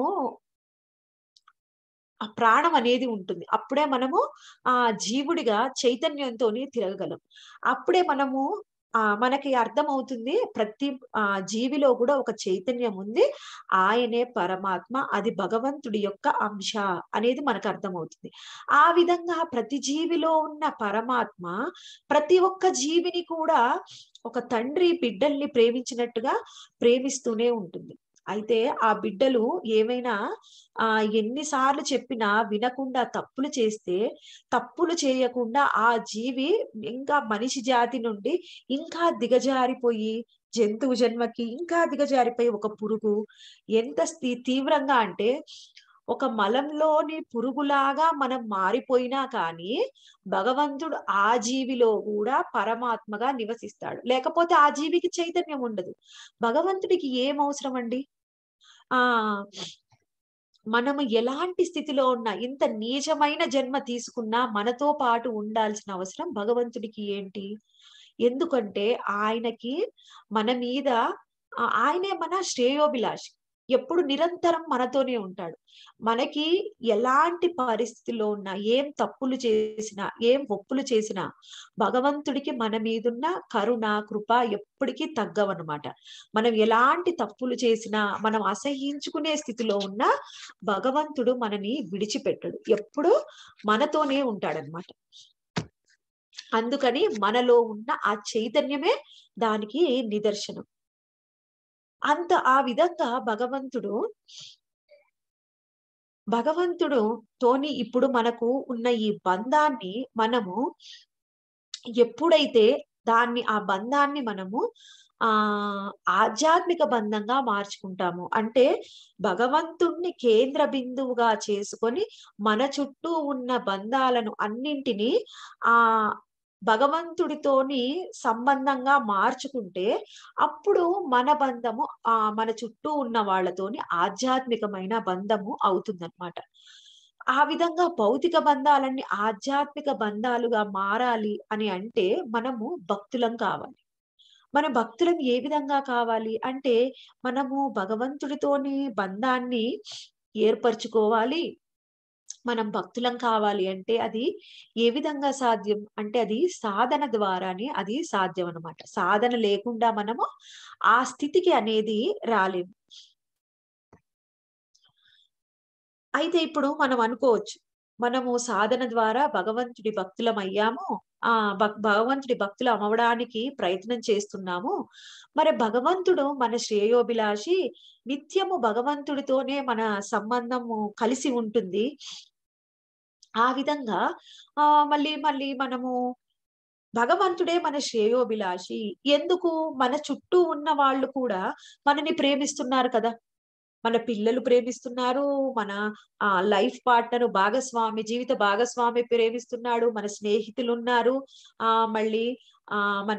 ఆ ప్రాణం అనేది ఉంటుంది అప్పుడే మనము ఆ జీవుడిగా చైతన్యంతో తిరగగలం అప్పుడే మనము ఆ మనకి అర్థమవుతుంది ప్రతి ఆ జీవిలో కూడా ఒక చైతన్యం ఉంది ఆయనే పరమాత్మ అది భగవంతుడి యొక్క అంశ అనేది మనకు అర్థమవుతుంది ఆ విధంగా ప్రతి జీవిలో ఉన్న పరమాత్మ ప్రతి ఒక్క జీవిని కూడా ఒక తండ్రి బిడ్డల్ని ప్రేమించినట్టుగా ప్రేమిస్తూనే ఉంటుంది అయితే ఆ బిడ్డలు ఏమైనా ఆ ఎన్నిసార్లు చెప్పినా వినకుండా తప్పులు చేస్తే తప్పులు చేయకుండా ఆ జీవి ఇంకా మనిషి జాతి నుండి ఇంకా దిగజారిపోయి జంతువు జన్మకి ఇంకా దిగజారిపోయి ఒక పురుగు ఎంత స్థి- తీవ్రంగా అంటే ఒక మలంలోని పురుగులాగా మనం మారిపోయినా కానీ భగవంతుడు ఆ జీవిలో కూడా పరమాత్మగా నివసిస్తాడు లేకపోతే ఆ జీవికి చైతన్యం ఉండదు భగవంతుడికి ఏం అవసరం అండి ఆ మనము ఎలాంటి స్థితిలో ఉన్నా ఇంత నీచమైన జన్మ తీసుకున్నా మనతో పాటు ఉండాల్సిన అవసరం భగవంతుడికి ఏంటి ఎందుకంటే ఆయనకి మన మీద ఆ- ఆయనే మన శ్రేయోభిలాషి ఎప్పుడు నిరంతరం మనతోనే ఉంటాడు మనకి ఎలాంటి పరిస్థితిలో ఉన్నా ఏం తప్పులు చేసినా ఏం ఒప్పులు చేసినా భగవంతుడికి మన మీదున్న కరుణ కృప ఎప్పటికీ తగ్గవన్నమాట మనం ఎలాంటి తప్పులు చేసినా మనం అసహించుకునే స్థితిలో ఉన్నా భగవంతుడు మనని విడిచిపెట్టడు ఎప్పుడు మనతోనే ఉంటాడనమాట అందుకని మనలో ఉన్న ఆ చైతన్యమే దానికి నిదర్శనం అంత ఆ విధంగా భగవంతుడు భగవంతుడు తోని ఇప్పుడు మనకు ఉన్న ఈ బంధాన్ని మనము ఎప్పుడైతే దాన్ని ఆ బంధాన్ని మనము ఆ ఆధ్యాత్మిక బంధంగా మార్చుకుంటాము అంటే భగవంతుణ్ణి కేంద్ర బిందువుగా చేసుకొని మన చుట్టూ ఉన్న బంధాలను అన్నింటినీ ఆ భగవంతుడితోని సంబంధంగా మార్చుకుంటే అప్పుడు మన బంధము ఆ మన చుట్టూ ఉన్న వాళ్ళతోని ఆధ్యాత్మికమైన బంధము అవుతుందన్నమాట ఆ విధంగా భౌతిక బంధాలన్నీ ఆధ్యాత్మిక బంధాలుగా మారాలి అని అంటే మనము భక్తులం కావాలి మన భక్తులం ఏ విధంగా కావాలి అంటే మనము భగవంతుడితోని బంధాన్ని ఏర్పరచుకోవాలి మనం భక్తులం కావాలి అంటే అది ఏ విధంగా సాధ్యం అంటే అది సాధన ద్వారానే అది సాధ్యం అన్నమాట సాధన లేకుండా మనము ఆ స్థితికి అనేది రాలేము అయితే ఇప్పుడు మనం అనుకోవచ్చు మనము సాధన ద్వారా భగవంతుడి భక్తులం అయ్యాము ఆ భక్- భగవంతుడి భక్తులు అవ్వడానికి ప్రయత్నం చేస్తున్నాము మరి భగవంతుడు మన శ్రేయోభిలాషి నిత్యము భగవంతుడితోనే మన సంబంధము కలిసి ఉంటుంది ఆ విధంగా ఆ మళ్ళీ మళ్ళీ మనము భగవంతుడే మన శ్రేయోభిలాషి ఎందుకు మన చుట్టూ ఉన్న వాళ్ళు కూడా మనని ప్రేమిస్తున్నారు కదా మన పిల్లలు ప్రేమిస్తున్నారు మన ఆ లైఫ్ పార్ట్నర్ భాగస్వామి జీవిత భాగస్వామి ప్రేమిస్తున్నాడు మన స్నేహితులు ఉన్నారు ఆ మళ్ళీ ఆ మన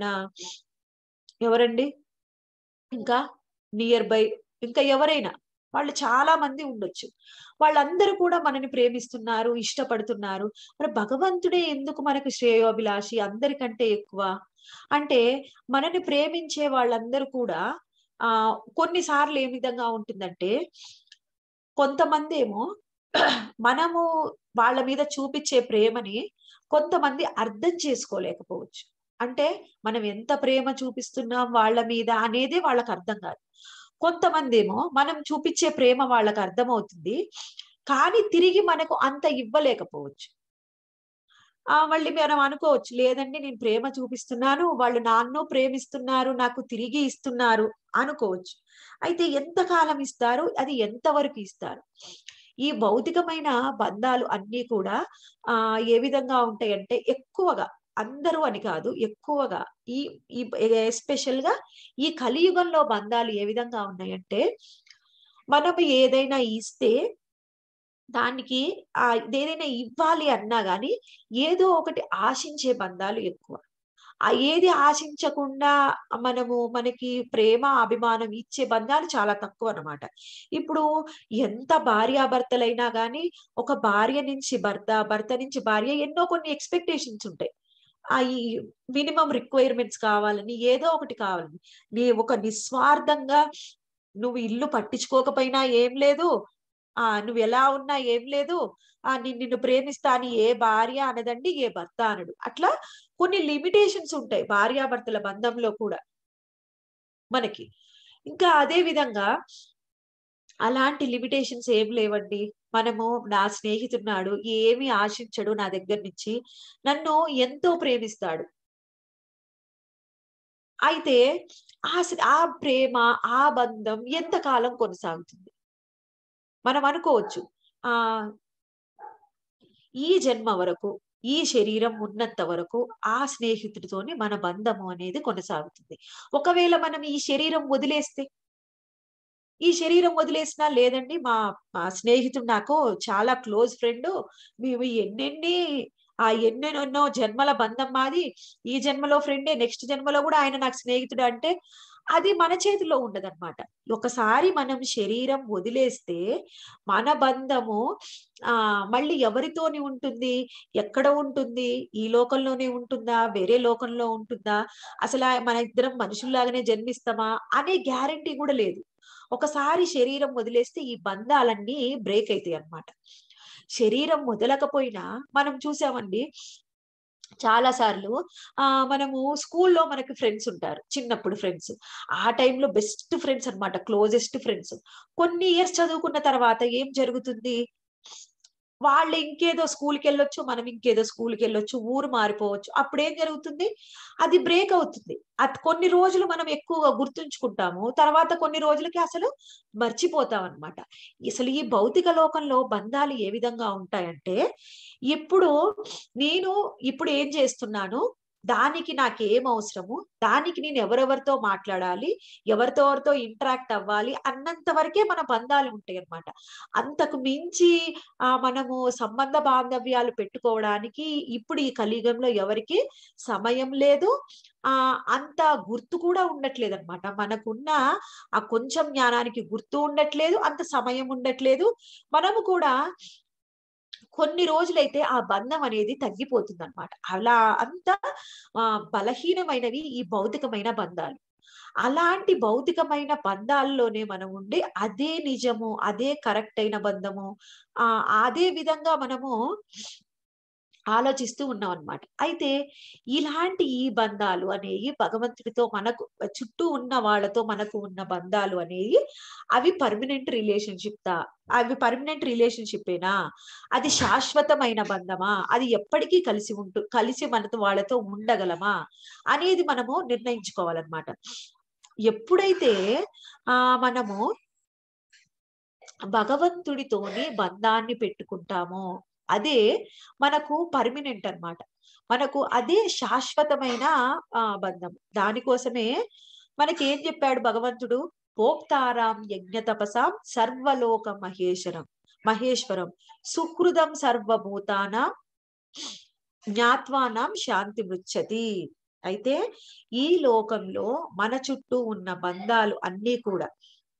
ఎవరండి ఇంకా నియర్ బై ఇంకా ఎవరైనా వాళ్ళు చాలా మంది ఉండొచ్చు వాళ్ళందరూ కూడా మనని ప్రేమిస్తున్నారు ఇష్టపడుతున్నారు మరి భగవంతుడే ఎందుకు మనకు శ్రేయోభిలాషి అందరికంటే ఎక్కువ అంటే మనని ప్రేమించే వాళ్ళందరూ కూడా ఆ కొన్నిసార్లు ఏ విధంగా ఉంటుందంటే కొంతమంది ఏమో మనము వాళ్ళ మీద చూపించే ప్రేమని కొంతమంది అర్థం చేసుకోలేకపోవచ్చు అంటే మనం ఎంత ప్రేమ చూపిస్తున్నాం వాళ్ళ మీద అనేది వాళ్ళకి అర్థం కాదు కొంతమంది ఏమో మనం చూపించే ప్రేమ వాళ్ళకి అర్థమవుతుంది కానీ తిరిగి మనకు అంత ఇవ్వలేకపోవచ్చు ఆ మళ్ళీ మనం అనుకోవచ్చు లేదండి నేను ప్రేమ చూపిస్తున్నాను వాళ్ళు నాన్ను ప్రేమిస్తున్నారు నాకు తిరిగి ఇస్తున్నారు అనుకోవచ్చు అయితే ఎంత కాలం ఇస్తారు అది ఎంత వరకు ఇస్తారు ఈ భౌతికమైన బంధాలు అన్నీ కూడా ఆ ఏ విధంగా ఉంటాయంటే ఎక్కువగా అందరూ అని కాదు ఎక్కువగా ఈ ఈ ఎస్పెషల్ గా ఈ కలియుగంలో బంధాలు ఏ విధంగా ఉన్నాయంటే మనం ఏదైనా ఇస్తే దానికి ఆ ఏదైనా ఇవ్వాలి అన్నా గాని ఏదో ఒకటి ఆశించే బంధాలు ఎక్కువ ఆ ఏది ఆశించకుండా మనము మనకి ప్రేమ అభిమానం ఇచ్చే బంధాలు చాలా తక్కువ అన్నమాట ఇప్పుడు ఎంత భార్యాభర్తలైనా గాని ఒక భార్య నుంచి భర్త భర్త నుంచి భార్య ఎన్నో కొన్ని ఎక్స్పెక్టేషన్స్ ఉంటాయి ఆ ఈ మినిమం రిక్వైర్మెంట్స్ కావాలని ఏదో ఒకటి కావాలని నీ ఒక నిస్వార్థంగా నువ్వు ఇల్లు పట్టించుకోకపోయినా ఏం లేదు ఆ నువ్వు ఎలా ఉన్నా ఏం లేదు ఆ నేను నిన్ను ప్రేమిస్తా అని ఏ భార్య అనదండి ఏ భర్త అనడు అట్లా కొన్ని లిమిటేషన్స్ ఉంటాయి భార్యాభర్తల బంధంలో కూడా మనకి ఇంకా అదే విధంగా అలాంటి లిమిటేషన్స్ ఏం లేవండి మనము నా స్నేహితున్నాడు ఏమి ఆశించడు నా దగ్గర నుంచి నన్ను ఎంతో ప్రేమిస్తాడు అయితే ఆ స్- ఆ ప్రేమ ఆ బంధం ఎంతకాలం కొనసాగుతుంది మనం అనుకోవచ్చు ఆ ఈ జన్మ వరకు ఈ శరీరం ఉన్నంత వరకు ఆ స్నేహితుడితోని మన బంధము అనేది కొనసాగుతుంది ఒకవేళ మనం ఈ శరీరం వదిలేస్తే ఈ శరీరం వదిలేసినా లేదండి మా మా స్నేహితుడు నాకు చాలా క్లోజ్ ఫ్రెండ్ మేము ఎన్నెన్ని ఆ ఎన్నెన్నో జన్మల బంధం మాది ఈ జన్మలో ఫ్రెండే నెక్స్ట్ జన్మలో కూడా ఆయన నాకు స్నేహితుడు అంటే అది మన చేతిలో ఉండదన్నమాట ఒకసారి మనం శరీరం వదిలేస్తే మన బంధము ఆ మళ్ళీ ఎవరితోని ఉంటుంది ఎక్కడ ఉంటుంది ఈ లోకంలోనే ఉంటుందా వేరే లోకంలో ఉంటుందా అసలు ఆ మన ఇద్దరం మనుషుల్లాగానే జన్మిస్తామా అనే గ్యారంటీ కూడా లేదు ఒకసారి శరీరం వదిలేస్తే ఈ బంధాలన్నీ బ్రేక్ అవుతాయి అన్నమాట శరీరం వదలకపోయినా మనం చూసామండి చాలా సార్లు ఆ మనము స్కూల్లో మనకి ఫ్రెండ్స్ ఉంటారు చిన్నప్పుడు ఫ్రెండ్స్ ఆ టైంలో బెస్ట్ ఫ్రెండ్స్ అన్నమాట క్లోజెస్ట్ ఫ్రెండ్స్ కొన్ని ఇయర్స్ చదువుకున్న తర్వాత ఏం జరుగుతుంది వాళ్ళు ఇంకేదో స్కూల్కి వెళ్ళొచ్చు మనం ఇంకేదో స్కూల్కి వెళ్ళొచ్చు ఊరు మారిపోవచ్చు అప్పుడు ఏం జరుగుతుంది అది బ్రేక్ అవుతుంది అది కొన్ని రోజులు మనం ఎక్కువగా గుర్తుంచుకుంటాము తర్వాత కొన్ని రోజులకి అసలు మర్చిపోతాం అనమాట అసలు ఈ భౌతిక లోకంలో బంధాలు ఏ విధంగా ఉంటాయంటే ఇప్పుడు నేను ఇప్పుడు ఏం చేస్తున్నాను దానికి నాకు ఏం అవసరము దానికి నేను ఎవరెవరితో మాట్లాడాలి ఎవరితో ఎవరితో ఇంటరాక్ట్ అవ్వాలి అన్నంత వరకే మన బంధాలు ఉంటాయి అన్నమాట అంతకు మించి ఆ మనము సంబంధ బాంధవ్యాలు పెట్టుకోవడానికి ఇప్పుడు ఈ కలియుగంలో ఎవరికి సమయం లేదు ఆ అంత గుర్తు కూడా ఉండట్లేదు అనమాట మనకున్న ఆ కొంచెం జ్ఞానానికి గుర్తు ఉండట్లేదు అంత సమయం ఉండట్లేదు మనము కూడా కొన్ని రోజులైతే ఆ బంధం అనేది తగ్గిపోతుంది అనమాట అలా అంత ఆ బలహీనమైనవి ఈ భౌతికమైన బంధాలు అలాంటి భౌతికమైన బంధాల్లోనే మనం ఉండి అదే నిజము అదే కరెక్ట్ అయిన బంధము ఆ అదే విధంగా మనము ఆలోచిస్తూ ఉన్నాం అనమాట అయితే ఇలాంటి ఈ బంధాలు అనేవి భగవంతుడితో మనకు చుట్టూ ఉన్న వాళ్ళతో మనకు ఉన్న బంధాలు అనేవి అవి పర్మనెంట్ రిలేషన్షిప్ దా అవి పర్మనెంట్ రిలేషన్షిప్ ఏనా అది శాశ్వతమైన బంధమా అది ఎప్పటికీ కలిసి ఉంటూ కలిసి మనతో వాళ్ళతో ఉండగలమా అనేది మనము నిర్ణయించుకోవాలన్నమాట ఎప్పుడైతే ఆ మనము భగవంతుడితోని బంధాన్ని పెట్టుకుంటామో అదే మనకు పర్మినెంట్ అన్నమాట మనకు అదే శాశ్వతమైన ఆ బంధం దానికోసమే మనకి ఏం చెప్పాడు భగవంతుడు భోక్తారాం యజ్ఞ తపసాం సర్వలోక మహేశ్వరం మహేశ్వరం సుహృదం సర్వభూతానాం జ్ఞాత్వానాం శాంతి మృచ్చతి అయితే ఈ లోకంలో మన చుట్టూ ఉన్న బంధాలు అన్నీ కూడా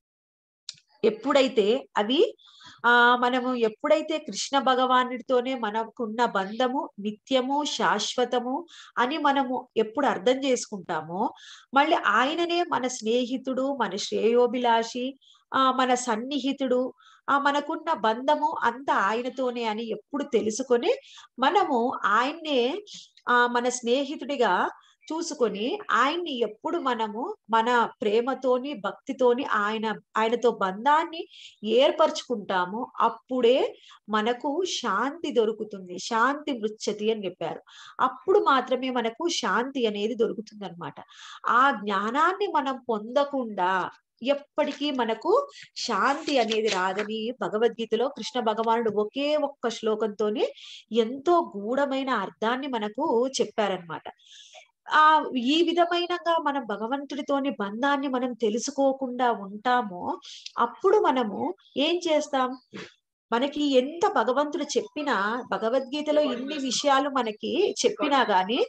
ఎప్పుడైతే అవి ఆ మనము ఎప్పుడైతే కృష్ణ భగవానుడితోనే మనకున్న బంధము నిత్యము శాశ్వతము అని మనము ఎప్పుడు అర్థం చేసుకుంటామో మళ్ళీ ఆయననే మన స్నేహితుడు మన శ్రేయోభిలాషి ఆ మన సన్నిహితుడు ఆ మనకున్న బంధము అంతా ఆయనతోనే అని ఎప్పుడు తెలుసుకొని మనము ఆయన్నే ఆ మన స్నేహితుడిగా చూసుకొని ఆయన్ని ఎప్పుడు మనము మన ప్రేమతోని భక్తితోని ఆయన ఆయనతో బంధాన్ని ఏర్పరచుకుంటామో అప్పుడే మనకు శాంతి దొరుకుతుంది శాంతి మృచ్చతి అని చెప్పారు అప్పుడు మాత్రమే మనకు శాంతి అనేది దొరుకుతుంది అనమాట ఆ జ్ఞానాన్ని మనం పొందకుండా ఎప్పటికీ మనకు శాంతి అనేది రాదని భగవద్గీతలో కృష్ణ భగవానుడు ఒకే ఒక్క శ్లోకంతోనే ఎంతో గూఢమైన అర్థాన్ని మనకు చెప్పారనమాట ఆ ఈ విధమైనగా మనం భగవంతుడితోని బంధాన్ని మనం తెలుసుకోకుండా ఉంటామో అప్పుడు మనము ఏం చేస్తాం మనకి ఎంత భగవంతుడు చెప్పినా భగవద్గీతలో ఇన్ని విషయాలు మనకి చెప్పినా గాని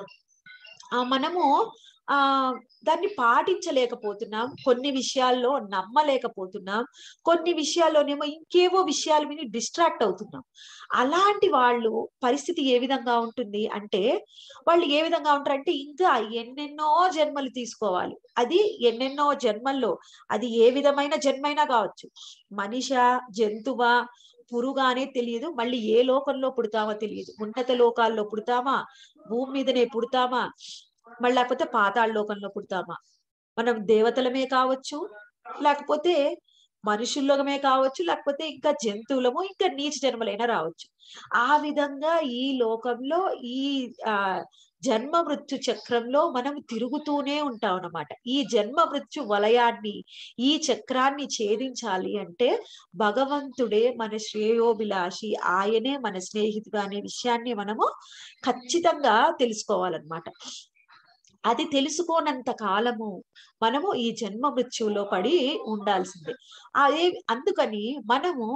ఆ మనము ఆ దాన్ని పాటించలేకపోతున్నాం కొన్ని విషయాల్లో నమ్మలేకపోతున్నాం కొన్ని విషయాల్లోనేమో ఇంకేవో విషయాలు విని డిస్ట్రాక్ట్ అవుతున్నాం అలాంటి వాళ్ళు పరిస్థితి ఏ విధంగా ఉంటుంది అంటే వాళ్ళు ఏ విధంగా ఉంటారంటే ఇంకా ఎన్నెన్నో జన్మలు తీసుకోవాలి అది ఎన్నెన్నో జన్మల్లో అది ఏ విధమైన జన్మైనా కావచ్చు మనిష జంతువా పురుగానే తెలియదు మళ్ళీ ఏ లోకంలో పుడతామో తెలియదు ఉన్నత లోకాల్లో పుడతామా భూమి మీదనే పుడతామా మళ్ళీ లేకపోతే పాతాళ లోకంలో పుడతామా మనం దేవతలమే కావచ్చు లేకపోతే మనుషుల్లోమే కావచ్చు లేకపోతే ఇంకా జంతువులము ఇంకా నీచ జన్మలైనా రావచ్చు ఆ విధంగా ఈ లోకంలో ఈ ఆ జన్మ మృత్యు చక్రంలో మనం తిరుగుతూనే ఉంటాం అన్నమాట ఈ జన్మ మృత్యు వలయాన్ని ఈ చక్రాన్ని ఛేదించాలి అంటే భగవంతుడే మన శ్రేయోభిలాషి ఆయనే మన స్నేహితుడు అనే విషయాన్ని మనము ఖచ్చితంగా తెలుసుకోవాలన్నమాట అది తెలుసుకోనంత కాలము మనము ఈ జన్మ మృత్యువులో పడి ఉండాల్సిందే అదే అందుకని మనము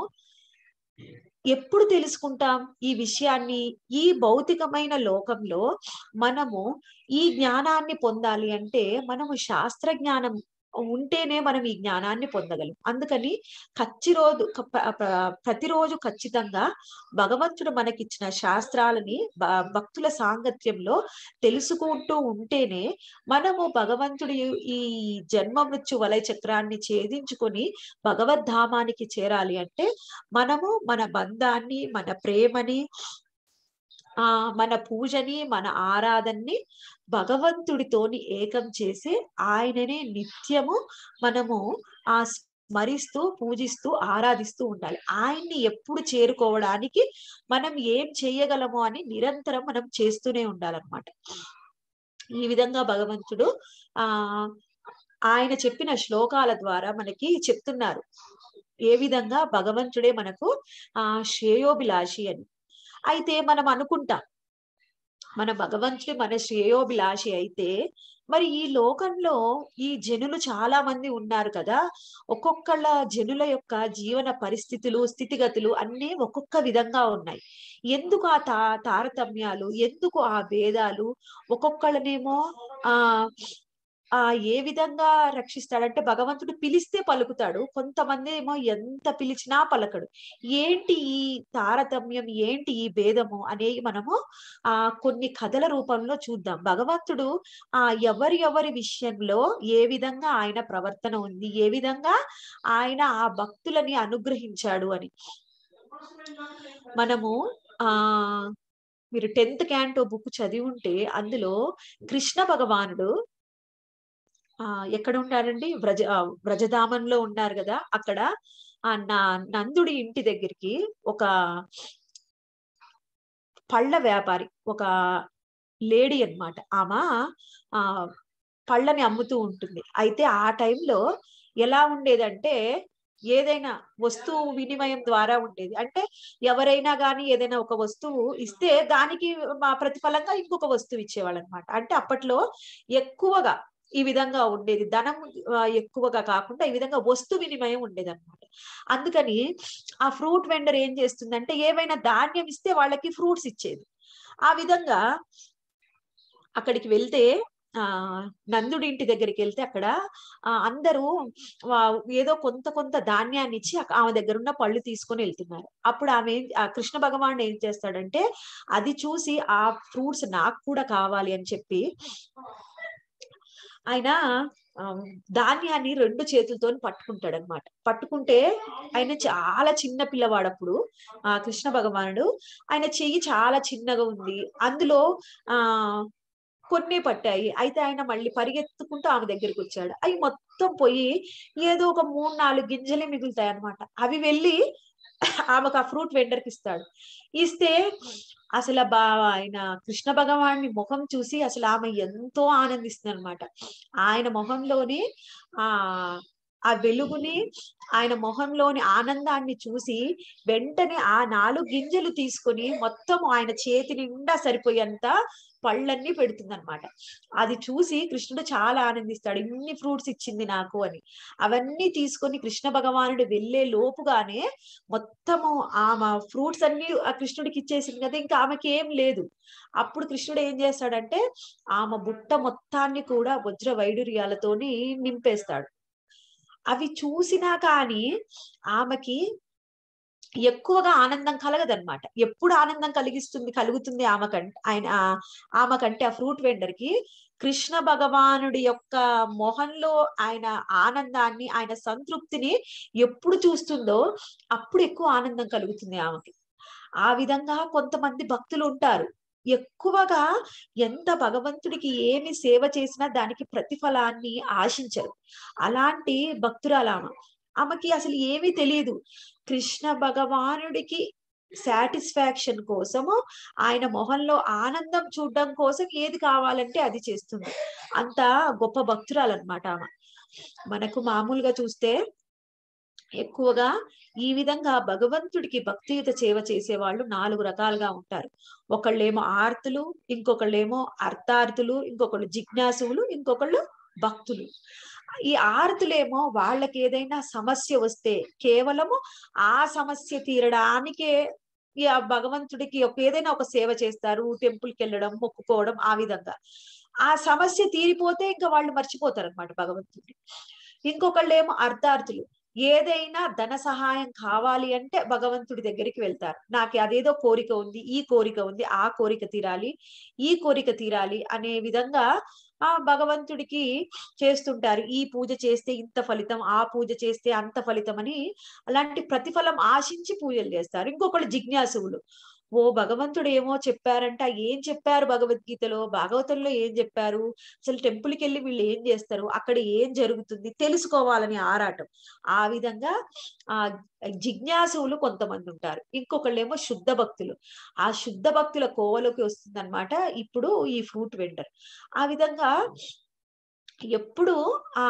ఎప్పుడు తెలుసుకుంటాం ఈ విషయాన్ని ఈ భౌతికమైన లోకంలో మనము ఈ జ్ఞానాన్ని పొందాలి అంటే మనము శాస్త్ర జ్ఞానం ఉంటేనే మనం ఈ జ్ఞానాన్ని పొందగలం అందుకని ఖచ్చి రోజు ప్రతిరోజు ఖచ్చితంగా భగవంతుడు మనకిచ్చిన శాస్త్రాలని భక్తుల సాంగత్యంలో తెలుసుకుంటూ ఉంటేనే మనము భగవంతుడి ఈ జన్మ మృత్యు వలయ చక్రాన్ని ఛేదించుకొని భగవద్ధామానికి చేరాలి అంటే మనము మన బంధాన్ని మన ప్రేమని ఆ మన పూజని మన ఆరాధనని భగవంతుడితోని ఏకం చేసి ఆయననే నిత్యము మనము ఆ స్మరిస్తూ పూజిస్తూ ఆరాధిస్తూ ఉండాలి ఆయన్ని ఎప్పుడు చేరుకోవడానికి మనం ఏం చేయగలము అని నిరంతరం మనం చేస్తూనే ఉండాలన్నమాట ఈ విధంగా భగవంతుడు ఆ ఆయన చెప్పిన శ్లోకాల ద్వారా మనకి చెప్తున్నారు ఏ విధంగా భగవంతుడే మనకు ఆ శ్రేయోభిలాషి అని అయితే మనం అనుకుంటాం మన భగవంతుడి మన శ్రేయోభిలాషి అయితే మరి ఈ లోకంలో ఈ జనులు చాలా మంది ఉన్నారు కదా ఒక్కొక్కళ్ళ జనుల యొక్క జీవన పరిస్థితులు స్థితిగతులు అన్నీ ఒక్కొక్క విధంగా ఉన్నాయి ఎందుకు ఆ తా తారతమ్యాలు ఎందుకు ఆ భేదాలు ఒక్కొక్కళ్ళనేమో ఆ ఆ ఏ విధంగా రక్షిస్తాడంటే భగవంతుడు పిలిస్తే పలుకుతాడు కొంతమంది ఏమో ఎంత పిలిచినా పలకడు ఏంటి ఈ తారతమ్యం ఏంటి ఈ భేదము అనేవి మనము ఆ కొన్ని కథల రూపంలో చూద్దాం భగవంతుడు ఆ ఎవరి ఎవరి విషయంలో ఏ విధంగా ఆయన ప్రవర్తన ఉంది ఏ విధంగా ఆయన ఆ భక్తులని అనుగ్రహించాడు అని మనము ఆ మీరు టెన్త్ క్యాంటో బుక్ చదివి ఉంటే అందులో కృష్ణ భగవానుడు ఆ ఎక్కడ ఉన్నారండి వ్రజ వ్రజధామంలో ఉన్నారు కదా అక్కడ ఆ నా నందుడి ఇంటి దగ్గరికి ఒక పళ్ళ వ్యాపారి ఒక లేడీ అనమాట ఆమె ఆ పళ్ళని అమ్ముతూ ఉంటుంది అయితే ఆ టైంలో ఎలా ఉండేదంటే ఏదైనా వస్తువు వినిమయం ద్వారా ఉండేది అంటే ఎవరైనా కానీ ఏదైనా ఒక వస్తువు ఇస్తే దానికి ప్రతిఫలంగా ఇంకొక వస్తువు ఇచ్చేవాళ్ళు అనమాట అంటే అప్పట్లో ఎక్కువగా ఈ విధంగా ఉండేది ధనం ఎక్కువగా కాకుండా ఈ విధంగా వస్తు వినిమయం ఉండేది అనమాట అందుకని ఆ ఫ్రూట్ వెండర్ ఏం చేస్తుందంటే ఏమైనా ధాన్యం ఇస్తే వాళ్ళకి ఫ్రూట్స్ ఇచ్చేది ఆ విధంగా అక్కడికి వెళ్తే ఆ నందుడి ఇంటి దగ్గరికి వెళ్తే అక్కడ ఆ అందరూ ఏదో కొంత కొంత ధాన్యాన్ని ఇచ్చి ఆమె దగ్గర ఉన్న పళ్ళు తీసుకొని వెళ్తున్నారు అప్పుడు ఆమె ఆ కృష్ణ భగవాన్ ఏం చేస్తాడంటే అది చూసి ఆ ఫ్రూట్స్ నాకు కూడా కావాలి అని చెప్పి ఆయన ధాన్యాన్ని రెండు చేతులతో పట్టుకుంటాడు అనమాట పట్టుకుంటే ఆయన చాలా చిన్న పిల్లవాడప్పుడు ఆ కృష్ణ భగవానుడు ఆయన చెయ్యి చాలా చిన్నగా ఉంది అందులో ఆ కొన్ని పట్టాయి అయితే ఆయన మళ్ళీ పరిగెత్తుకుంటూ ఆమె దగ్గరికి వచ్చాడు అవి మొత్తం పోయి ఏదో ఒక మూడు నాలుగు గింజలే మిగులుతాయి అనమాట అవి వెళ్ళి ఆమెకు ఆ ఫ్రూట్ వెండర్కి ఇస్తాడు ఇస్తే అసలు బా ఆయన కృష్ణ భగవాన్ని ముఖం చూసి అసలు ఆమె ఎంతో ఆనందిస్తుంది అనమాట ఆయన మొహంలోని ఆ ఆ వెలుగుని ఆయన మొహంలోని ఆనందాన్ని చూసి వెంటనే ఆ నాలుగు గింజలు తీసుకొని మొత్తం ఆయన చేతి నిండా సరిపోయేంత పళ్ళన్నీ పెడుతుంది అనమాట అది చూసి కృష్ణుడు చాలా ఆనందిస్తాడు ఇన్ని ఫ్రూట్స్ ఇచ్చింది నాకు అని అవన్నీ తీసుకొని కృష్ణ భగవానుడు వెళ్లే లోపుగానే మొత్తము ఆమె ఫ్రూట్స్ అన్ని ఆ కృష్ణుడికి ఇచ్చేసింది కదా ఇంకా ఆమెకి ఏం లేదు అప్పుడు కృష్ణుడు ఏం చేస్తాడంటే ఆమె బుట్ట మొత్తాన్ని కూడా వజ్ర వైడూర్యాలతోని నింపేస్తాడు అవి చూసినా కానీ ఆమెకి ఎక్కువగా ఆనందం కలగదన్నమాట ఎప్పుడు ఆనందం కలిగిస్తుంది కలుగుతుంది ఆమె కంటే ఆయన ఆమె కంటే ఆ ఫ్రూట్ వెండర్ కి కృష్ణ భగవానుడి యొక్క మొహంలో ఆయన ఆనందాన్ని ఆయన సంతృప్తిని ఎప్పుడు చూస్తుందో అప్పుడు ఎక్కువ ఆనందం కలుగుతుంది ఆమెకి ఆ విధంగా కొంతమంది భక్తులు ఉంటారు ఎక్కువగా ఎంత భగవంతుడికి ఏమి సేవ చేసినా దానికి ప్రతిఫలాన్ని ఆశించరు అలాంటి భక్తురాలామ ఆమెకి అసలు ఏమీ తెలియదు కృష్ణ భగవానుడికి సాటిస్ఫాక్షన్ కోసము ఆయన మొహంలో ఆనందం చూడడం కోసం ఏది కావాలంటే అది చేస్తుంది అంత గొప్ప భక్తురాలన్నమాట ఆమె మనకు మామూలుగా చూస్తే ఎక్కువగా ఈ విధంగా భగవంతుడికి భక్తియుత సేవ చేసే వాళ్ళు నాలుగు రకాలుగా ఉంటారు ఒకళ్ళేమో ఆర్తులు ఇంకొకళ్ళేమో అర్థార్థులు ఇంకొకళ్ళు జిజ్ఞాసువులు ఇంకొకళ్ళు భక్తులు ఈ ఆర్తులేమో వాళ్ళకి ఏదైనా సమస్య వస్తే కేవలము ఆ సమస్య తీరడానికే ఈ ఆ భగవంతుడికి ఒక ఏదైనా ఒక సేవ చేస్తారు టెంపుల్ కి వెళ్ళడం మొక్కుకోవడం ఆ విధంగా ఆ సమస్య తీరిపోతే ఇంకా వాళ్ళు మర్చిపోతారు అనమాట భగవంతుడిని ఇంకొకళ్ళు ఏమో అర్థార్థులు ఏదైనా ధన సహాయం కావాలి అంటే భగవంతుడి దగ్గరికి వెళ్తారు నాకు అదేదో కోరిక ఉంది ఈ కోరిక ఉంది ఆ కోరిక తీరాలి ఈ కోరిక తీరాలి అనే విధంగా ఆ భగవంతుడికి చేస్తుంటారు ఈ పూజ చేస్తే ఇంత ఫలితం ఆ పూజ చేస్తే అంత ఫలితం అని అలాంటి ప్రతిఫలం ఆశించి పూజలు చేస్తారు ఇంకొకళ్ళు జిజ్ఞాసువులు ఓ భగవంతుడు ఏమో చెప్పారంట ఏం చెప్పారు భగవద్గీతలో భాగవతంలో ఏం చెప్పారు అసలు టెంపుల్ కి వెళ్ళి వీళ్ళు ఏం చేస్తారు అక్కడ ఏం జరుగుతుంది తెలుసుకోవాలని ఆరాటం ఆ విధంగా ఆ జిజ్ఞాసువులు కొంతమంది ఉంటారు ఇంకొకళ్ళేమో శుద్ధ భక్తులు ఆ శుద్ధ భక్తుల కోవలోకి వస్తుందన్నమాట ఇప్పుడు ఈ ఫ్రూట్ వెండర్ ఆ విధంగా ఎప్పుడు ఆ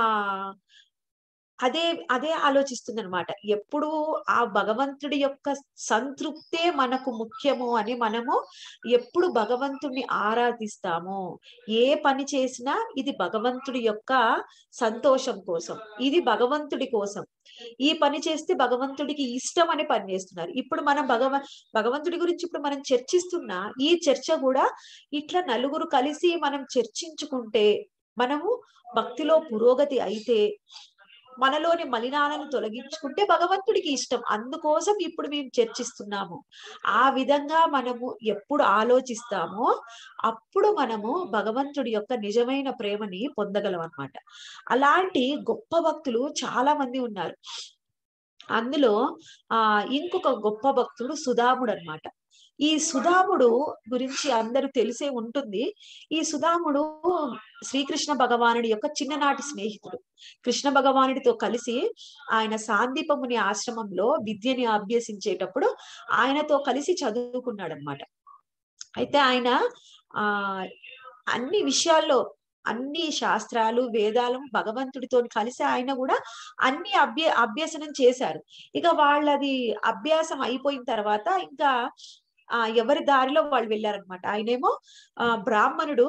అదే అదే ఆలోచిస్తుంది అనమాట ఎప్పుడు ఆ భగవంతుడి యొక్క సంతృప్తే మనకు ముఖ్యము అని మనము ఎప్పుడు భగవంతుడిని ఆరాధిస్తామో ఏ పని చేసినా ఇది భగవంతుడి యొక్క సంతోషం కోసం ఇది భగవంతుడి కోసం ఈ పని చేస్తే భగవంతుడికి ఇష్టం అని పని చేస్తున్నారు ఇప్పుడు మనం భగవ భగవంతుడి గురించి ఇప్పుడు మనం చర్చిస్తున్న ఈ చర్చ కూడా ఇట్లా నలుగురు కలిసి మనం చర్చించుకుంటే మనము భక్తిలో పురోగతి అయితే మనలోని మలినాలను తొలగించుకుంటే భగవంతుడికి ఇష్టం అందుకోసం ఇప్పుడు మేము చర్చిస్తున్నాము ఆ విధంగా మనము ఎప్పుడు ఆలోచిస్తామో అప్పుడు మనము భగవంతుడి యొక్క నిజమైన ప్రేమని పొందగలం అన్నమాట అలాంటి గొప్ప భక్తులు చాలా మంది ఉన్నారు అందులో ఆ ఇంకొక గొప్ప భక్తుడు సుధాముడు అన్నమాట ఈ సుధాముడు గురించి అందరూ తెలిసే ఉంటుంది ఈ సుధాముడు శ్రీకృష్ణ భగవానుడి యొక్క చిన్ననాటి స్నేహితుడు కృష్ణ భగవానుడితో కలిసి ఆయన సాందీపముని ఆశ్రమంలో విద్యని అభ్యసించేటప్పుడు ఆయనతో కలిసి చదువుకున్నాడు అనమాట అయితే ఆయన ఆ అన్ని విషయాల్లో అన్ని శాస్త్రాలు వేదాలు భగవంతుడితో కలిసి ఆయన కూడా అన్ని అభ్య అభ్యసనం చేశారు ఇక వాళ్ళది అభ్యాసం అయిపోయిన తర్వాత ఇంకా ఆ ఎవరి దారిలో వాళ్ళు వెళ్ళారనమాట ఆయనేమో ఆ బ్రాహ్మణుడు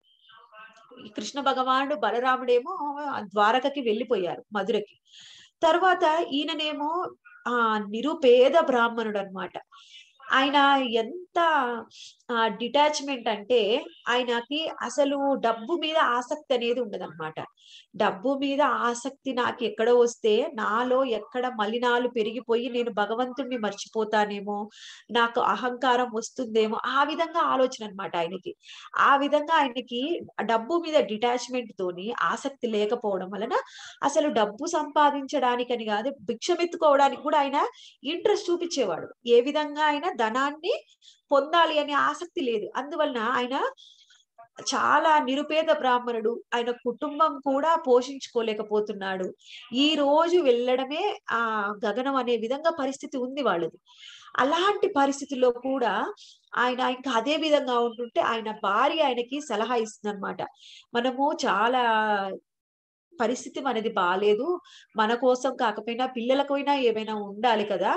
కృష్ణ భగవానుడు బలరాముడేమో ద్వారకకి వెళ్ళిపోయారు మధురకి తర్వాత ఈయననేమో ఆ నిరుపేద బ్రాహ్మణుడు అనమాట ఆయన ఎంత డిటాచ్మెంట్ అంటే ఆయనకి అసలు డబ్బు మీద ఆసక్తి అనేది ఉండదన్నమాట డబ్బు మీద ఆసక్తి నాకు ఎక్కడ వస్తే నాలో ఎక్కడ మలినాలు పెరిగిపోయి నేను భగవంతుణ్ణి మర్చిపోతానేమో నాకు అహంకారం వస్తుందేమో ఆ విధంగా ఆలోచన అనమాట ఆయనకి ఆ విధంగా ఆయనకి డబ్బు మీద డిటాచ్మెంట్ తోని ఆసక్తి లేకపోవడం వలన అసలు డబ్బు సంపాదించడానికని కాదు భిక్షమెత్తుకోవడానికి కూడా ఆయన ఇంట్రెస్ట్ చూపించేవాడు ఏ విధంగా ఆయన ధనాన్ని పొందాలి అనే ఆసక్తి లేదు అందువలన ఆయన చాలా నిరుపేద బ్రాహ్మణుడు ఆయన కుటుంబం కూడా పోషించుకోలేకపోతున్నాడు ఈ రోజు వెళ్ళడమే ఆ గగనం అనే విధంగా పరిస్థితి ఉంది వాళ్ళది అలాంటి పరిస్థితుల్లో కూడా ఆయన ఇంకా అదే విధంగా ఉంటుంటే ఆయన భార్య ఆయనకి సలహా ఇస్తుంది అనమాట మనము చాలా పరిస్థితి మనది బాగాలేదు మన కోసం కాకపోయినా పిల్లలకైనా ఏమైనా ఉండాలి కదా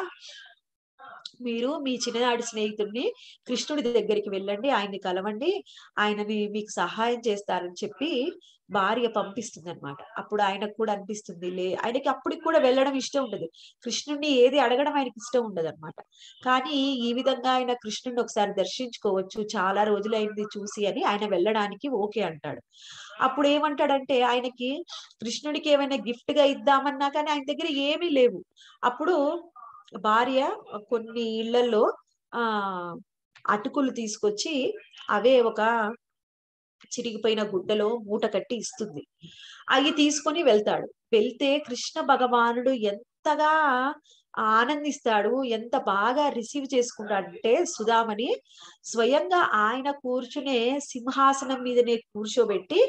మీరు మీ చిన్ననాటి స్నేహితుడిని కృష్ణుడి దగ్గరికి వెళ్ళండి ఆయన్ని కలవండి ఆయనని మీకు సహాయం చేస్తారని చెప్పి భార్య పంపిస్తుంది అనమాట అప్పుడు ఆయనకు కూడా అనిపిస్తుంది లే ఆయనకి అప్పటికి కూడా వెళ్ళడం ఇష్టం ఉండదు కృష్ణుడిని ఏది అడగడం ఆయనకి ఇష్టం ఉండదు అనమాట కానీ ఈ విధంగా ఆయన కృష్ణుడిని ఒకసారి దర్శించుకోవచ్చు చాలా రోజులైంది చూసి అని ఆయన వెళ్ళడానికి ఓకే అంటాడు అప్పుడు ఏమంటాడంటే ఆయనకి కృష్ణుడికి ఏమైనా గిఫ్ట్ గా ఇద్దామన్నా కానీ ఆయన దగ్గర ఏమీ లేవు అప్పుడు భార్య కొన్ని ఇళ్లలో ఆ అటుకులు తీసుకొచ్చి అవే ఒక చిరిగిపోయిన గుడ్డలో మూట కట్టి ఇస్తుంది అవి తీసుకొని వెళ్తాడు వెళ్తే కృష్ణ భగవానుడు ఎంతగా ఆనందిస్తాడు ఎంత బాగా రిసీవ్ చేసుకుంటాడంటే సుధామని స్వయంగా ఆయన కూర్చునే సింహాసనం మీదనే కూర్చోబెట్టి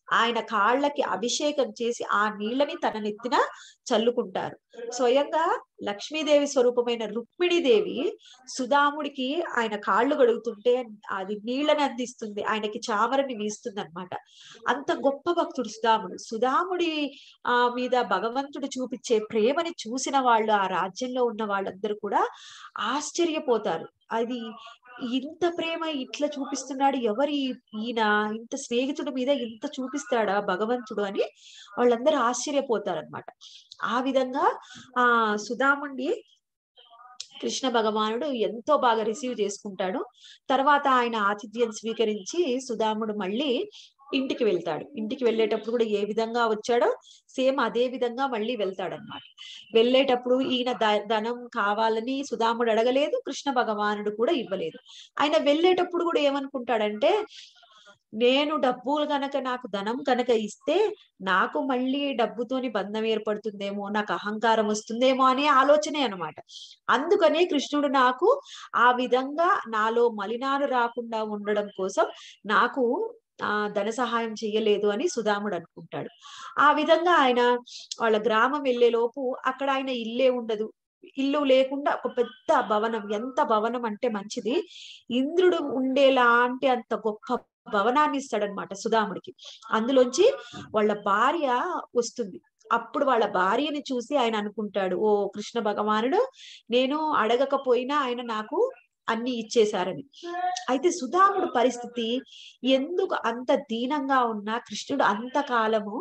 ఆయన కాళ్ళకి అభిషేకం చేసి ఆ నీళ్ళని తన నెత్తిన చల్లుకుంటారు స్వయంగా లక్ష్మీదేవి స్వరూపమైన రుక్మిణీదేవి సుధాముడికి ఆయన కాళ్ళు గడుగుతుంటే అది నీళ్ళని అందిస్తుంది ఆయనకి చామరని వీస్తుంది అనమాట అంత గొప్ప భక్తుడు సుధాముడు సుధాముడి ఆ మీద భగవంతుడు చూపించే ప్రేమని చూసిన వాళ్ళు ఆ రాజ్యంలో ఉన్న వాళ్ళందరూ కూడా ఆశ్చర్యపోతారు అది ఇంత ప్రేమ ఇట్లా చూపిస్తున్నాడు ఎవరి ఈయన ఇంత స్నేహితుడి మీద ఇంత చూపిస్తాడా భగవంతుడు అని వాళ్ళందరూ ఆశ్చర్యపోతారనమాట ఆ విధంగా ఆ సుధాముండి కృష్ణ భగవానుడు ఎంతో బాగా రిసీవ్ చేసుకుంటాడు తర్వాత ఆయన ఆతిథ్యం స్వీకరించి సుధాముడు మళ్ళీ ఇంటికి వెళ్తాడు ఇంటికి వెళ్ళేటప్పుడు కూడా ఏ విధంగా వచ్చాడో సేమ్ అదే విధంగా మళ్ళీ వెళ్తాడు అనమాట వెళ్ళేటప్పుడు ఈయన ధనం కావాలని సుధాముడు అడగలేదు కృష్ణ భగవానుడు కూడా ఇవ్వలేదు ఆయన వెళ్ళేటప్పుడు కూడా ఏమనుకుంటాడంటే నేను డబ్బులు కనుక నాకు ధనం కనుక ఇస్తే నాకు మళ్ళీ డబ్బుతోని బంధం ఏర్పడుతుందేమో నాకు అహంకారం వస్తుందేమో అనే ఆలోచనే అనమాట అందుకనే కృష్ణుడు నాకు ఆ విధంగా నాలో మలినాలు రాకుండా ఉండడం కోసం నాకు ఆ ధన సహాయం చెయ్యలేదు అని సుధాముడు అనుకుంటాడు ఆ విధంగా ఆయన వాళ్ళ గ్రామం వెళ్లే లోపు అక్కడ ఆయన ఇల్లే ఉండదు ఇల్లు లేకుండా ఒక పెద్ద భవనం ఎంత భవనం అంటే మంచిది ఇంద్రుడు ఉండేలాంటి అంత గొప్ప భవనాన్ని ఇస్తాడనమాట సుధాముడికి అందులోంచి వాళ్ళ భార్య వస్తుంది అప్పుడు వాళ్ళ భార్యని చూసి ఆయన అనుకుంటాడు ఓ కృష్ణ భగవానుడు నేను అడగకపోయినా ఆయన నాకు అన్ని ఇచ్చేశారని అయితే సుధాముడు పరిస్థితి ఎందుకు అంత దీనంగా ఉన్నా కృష్ణుడు అంతకాలము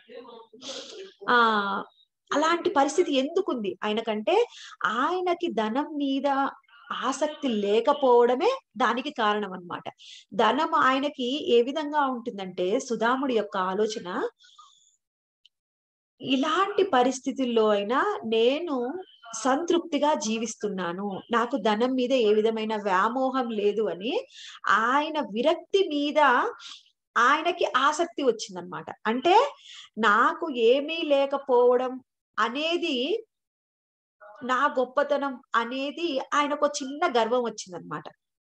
ఆ అలాంటి పరిస్థితి ఎందుకుంది ఆయనకంటే ఆయనకి ధనం మీద ఆసక్తి లేకపోవడమే దానికి కారణం అనమాట ధనం ఆయనకి ఏ విధంగా ఉంటుందంటే సుధాముడి యొక్క ఆలోచన ఇలాంటి పరిస్థితుల్లో అయినా నేను సంతృప్తిగా జీవిస్తున్నాను నాకు ధనం మీద ఏ విధమైన వ్యామోహం లేదు అని ఆయన విరక్తి మీద ఆయనకి ఆసక్తి వచ్చిందనమాట అంటే నాకు ఏమీ లేకపోవడం అనేది నా గొప్పతనం అనేది ఆయనకు చిన్న గర్వం వచ్చిందనమాట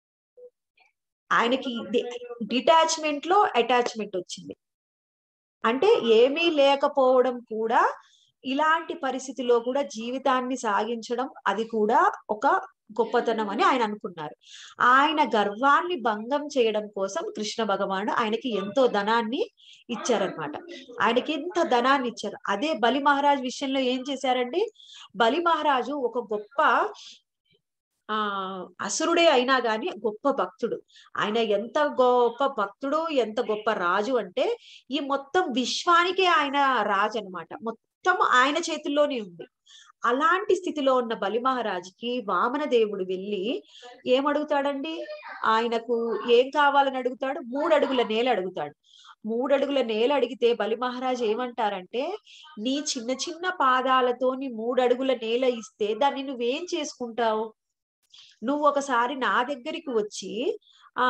ఆయనకి డిటాచ్మెంట్ లో అటాచ్మెంట్ వచ్చింది అంటే ఏమీ లేకపోవడం కూడా ఇలాంటి పరిస్థితిలో కూడా జీవితాన్ని సాగించడం అది కూడా ఒక గొప్పతనం అని ఆయన అనుకున్నారు ఆయన గర్వాన్ని భంగం చేయడం కోసం కృష్ణ భగవానుడు ఆయనకి ఎంతో ధనాన్ని ఇచ్చారనమాట ఆయనకి ఎంత ధనాన్ని ఇచ్చారు అదే బలి మహారాజ్ విషయంలో ఏం చేశారండి బలి మహారాజు ఒక గొప్ప ఆ అసురుడే అయినా గాని గొప్ప భక్తుడు ఆయన ఎంత గొప్ప భక్తుడు ఎంత గొప్ప రాజు అంటే ఈ మొత్తం విశ్వానికే ఆయన రాజు అనమాట మొత్తం ఆయన చేతుల్లోనే ఉంది అలాంటి స్థితిలో ఉన్న బలి మహారాజుకి వామన దేవుడు వెళ్ళి ఏమడుగుతాడండి ఆయనకు ఏం కావాలని అడుగుతాడు మూడు అడుగుల నేల అడుగుతాడు మూడు అడుగుల నేల అడిగితే బలి మహారాజు ఏమంటారంటే నీ చిన్న చిన్న పాదాలతోని మూడు అడుగుల నేల ఇస్తే దాన్ని నువ్వేం చేసుకుంటావు నువ్వు ఒకసారి నా దగ్గరికి వచ్చి ఆ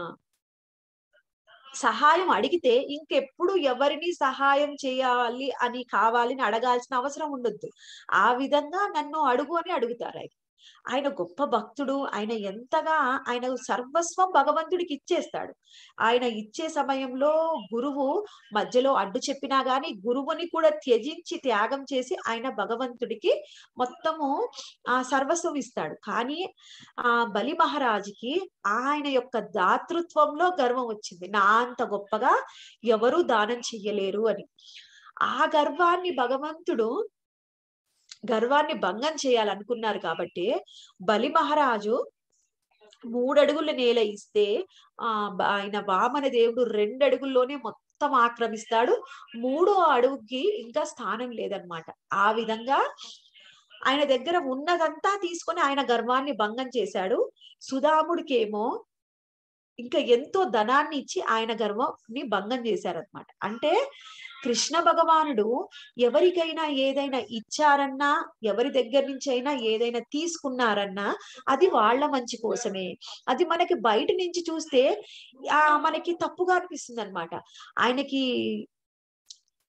సహాయం అడిగితే ఇంకెప్పుడు ఎవరిని సహాయం చేయాలి అని కావాలని అడగాల్సిన అవసరం ఉండొద్దు ఆ విధంగా నన్ను అడుగు అని అడుగుతారు ఆయన ఆయన గొప్ప భక్తుడు ఆయన ఎంతగా ఆయన సర్వస్వం భగవంతుడికి ఇచ్చేస్తాడు ఆయన ఇచ్చే సమయంలో గురువు మధ్యలో అడ్డు చెప్పినా గాని గురువుని కూడా త్యజించి త్యాగం చేసి ఆయన భగవంతుడికి మొత్తము ఆ సర్వస్వం ఇస్తాడు కానీ ఆ బలి మహారాజుకి ఆయన యొక్క దాతృత్వంలో గర్వం వచ్చింది నా అంత గొప్పగా ఎవరూ దానం చెయ్యలేరు అని ఆ గర్వాన్ని భగవంతుడు గర్వాన్ని భంగం చేయాలనుకున్నారు కాబట్టి బలి మహారాజు మూడడుగుల నేల ఇస్తే ఆ ఆయన వామన దేవుడు రెండు అడుగుల్లోనే మొత్తం ఆక్రమిస్తాడు మూడో అడుగుకి ఇంకా స్థానం లేదనమాట ఆ విధంగా ఆయన దగ్గర ఉన్నదంతా తీసుకొని ఆయన గర్వాన్ని భంగం చేశాడు సుధాముడికేమో ఇంకా ఎంతో ధనాన్ని ఇచ్చి ఆయన గర్వాన్ని భంగం చేశారనమాట అంటే కృష్ణ భగవానుడు ఎవరికైనా ఏదైనా ఇచ్చారన్నా ఎవరి దగ్గర నుంచి అయినా ఏదైనా తీసుకున్నారన్నా అది వాళ్ళ మంచి కోసమే అది మనకి బయట నుంచి చూస్తే ఆ మనకి తప్పుగా అనిపిస్తుంది అనమాట ఆయనకి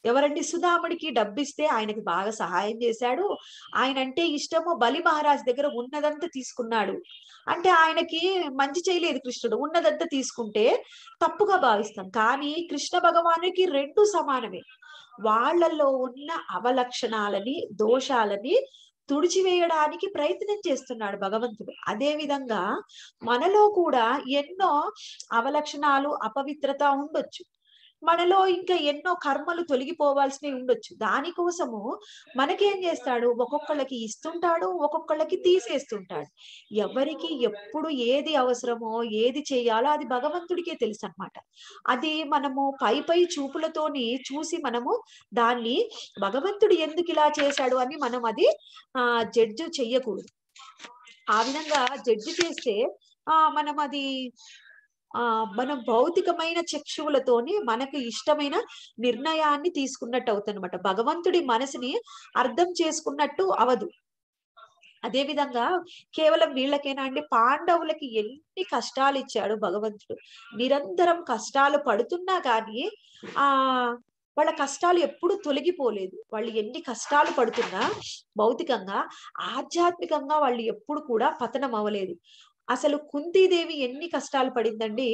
ఎవరండి సుధాముడికి డబ్బిస్తే ఆయనకి బాగా సహాయం చేశాడు ఆయన అంటే ఇష్టము బలి మహారాజ్ దగ్గర ఉన్నదంతా తీసుకున్నాడు అంటే ఆయనకి మంచి చేయలేదు కృష్ణుడు ఉన్నదంతా తీసుకుంటే తప్పుగా భావిస్తాం కానీ కృష్ణ భగవానుడికి రెండు సమానమే వాళ్ళల్లో ఉన్న అవలక్షణాలని దోషాలని తుడిచివేయడానికి ప్రయత్నం చేస్తున్నాడు భగవంతుడు అదే విధంగా మనలో కూడా ఎన్నో అవలక్షణాలు అపవిత్రత ఉండొచ్చు మనలో ఇంకా ఎన్నో కర్మలు తొలగిపోవాల్సినవి ఉండొచ్చు దానికోసము మనకేం చేస్తాడు ఒక్కొక్కళ్ళకి ఇస్తుంటాడు ఒక్కొక్కళ్ళకి తీసేస్తుంటాడు ఎవరికి ఎప్పుడు ఏది అవసరమో ఏది చేయాలో అది భగవంతుడికే తెలుసు అనమాట అది మనము పై పై చూపులతోని చూసి మనము దాన్ని భగవంతుడు ఎందుకు ఇలా చేశాడు అని మనం అది ఆ జడ్జి చెయ్యకూడదు ఆ విధంగా జడ్జి చేస్తే ఆ మనం అది ఆ మన భౌతికమైన చక్షువులతోని మనకు ఇష్టమైన నిర్ణయాన్ని తీసుకున్నట్టు అవుతుంది అనమాట భగవంతుడి మనసుని అర్థం చేసుకున్నట్టు అవదు అదే విధంగా కేవలం వీళ్ళకేనా అండి పాండవులకి ఎన్ని కష్టాలు ఇచ్చాడు భగవంతుడు నిరంతరం కష్టాలు పడుతున్నా కానీ ఆ వాళ్ళ కష్టాలు ఎప్పుడు తొలగిపోలేదు వాళ్ళు ఎన్ని కష్టాలు పడుతున్నా భౌతికంగా ఆధ్యాత్మికంగా వాళ్ళు ఎప్పుడు కూడా పతనం అవ్వలేదు అసలు కుంతీదేవి ఎన్ని కష్టాలు పడిందండి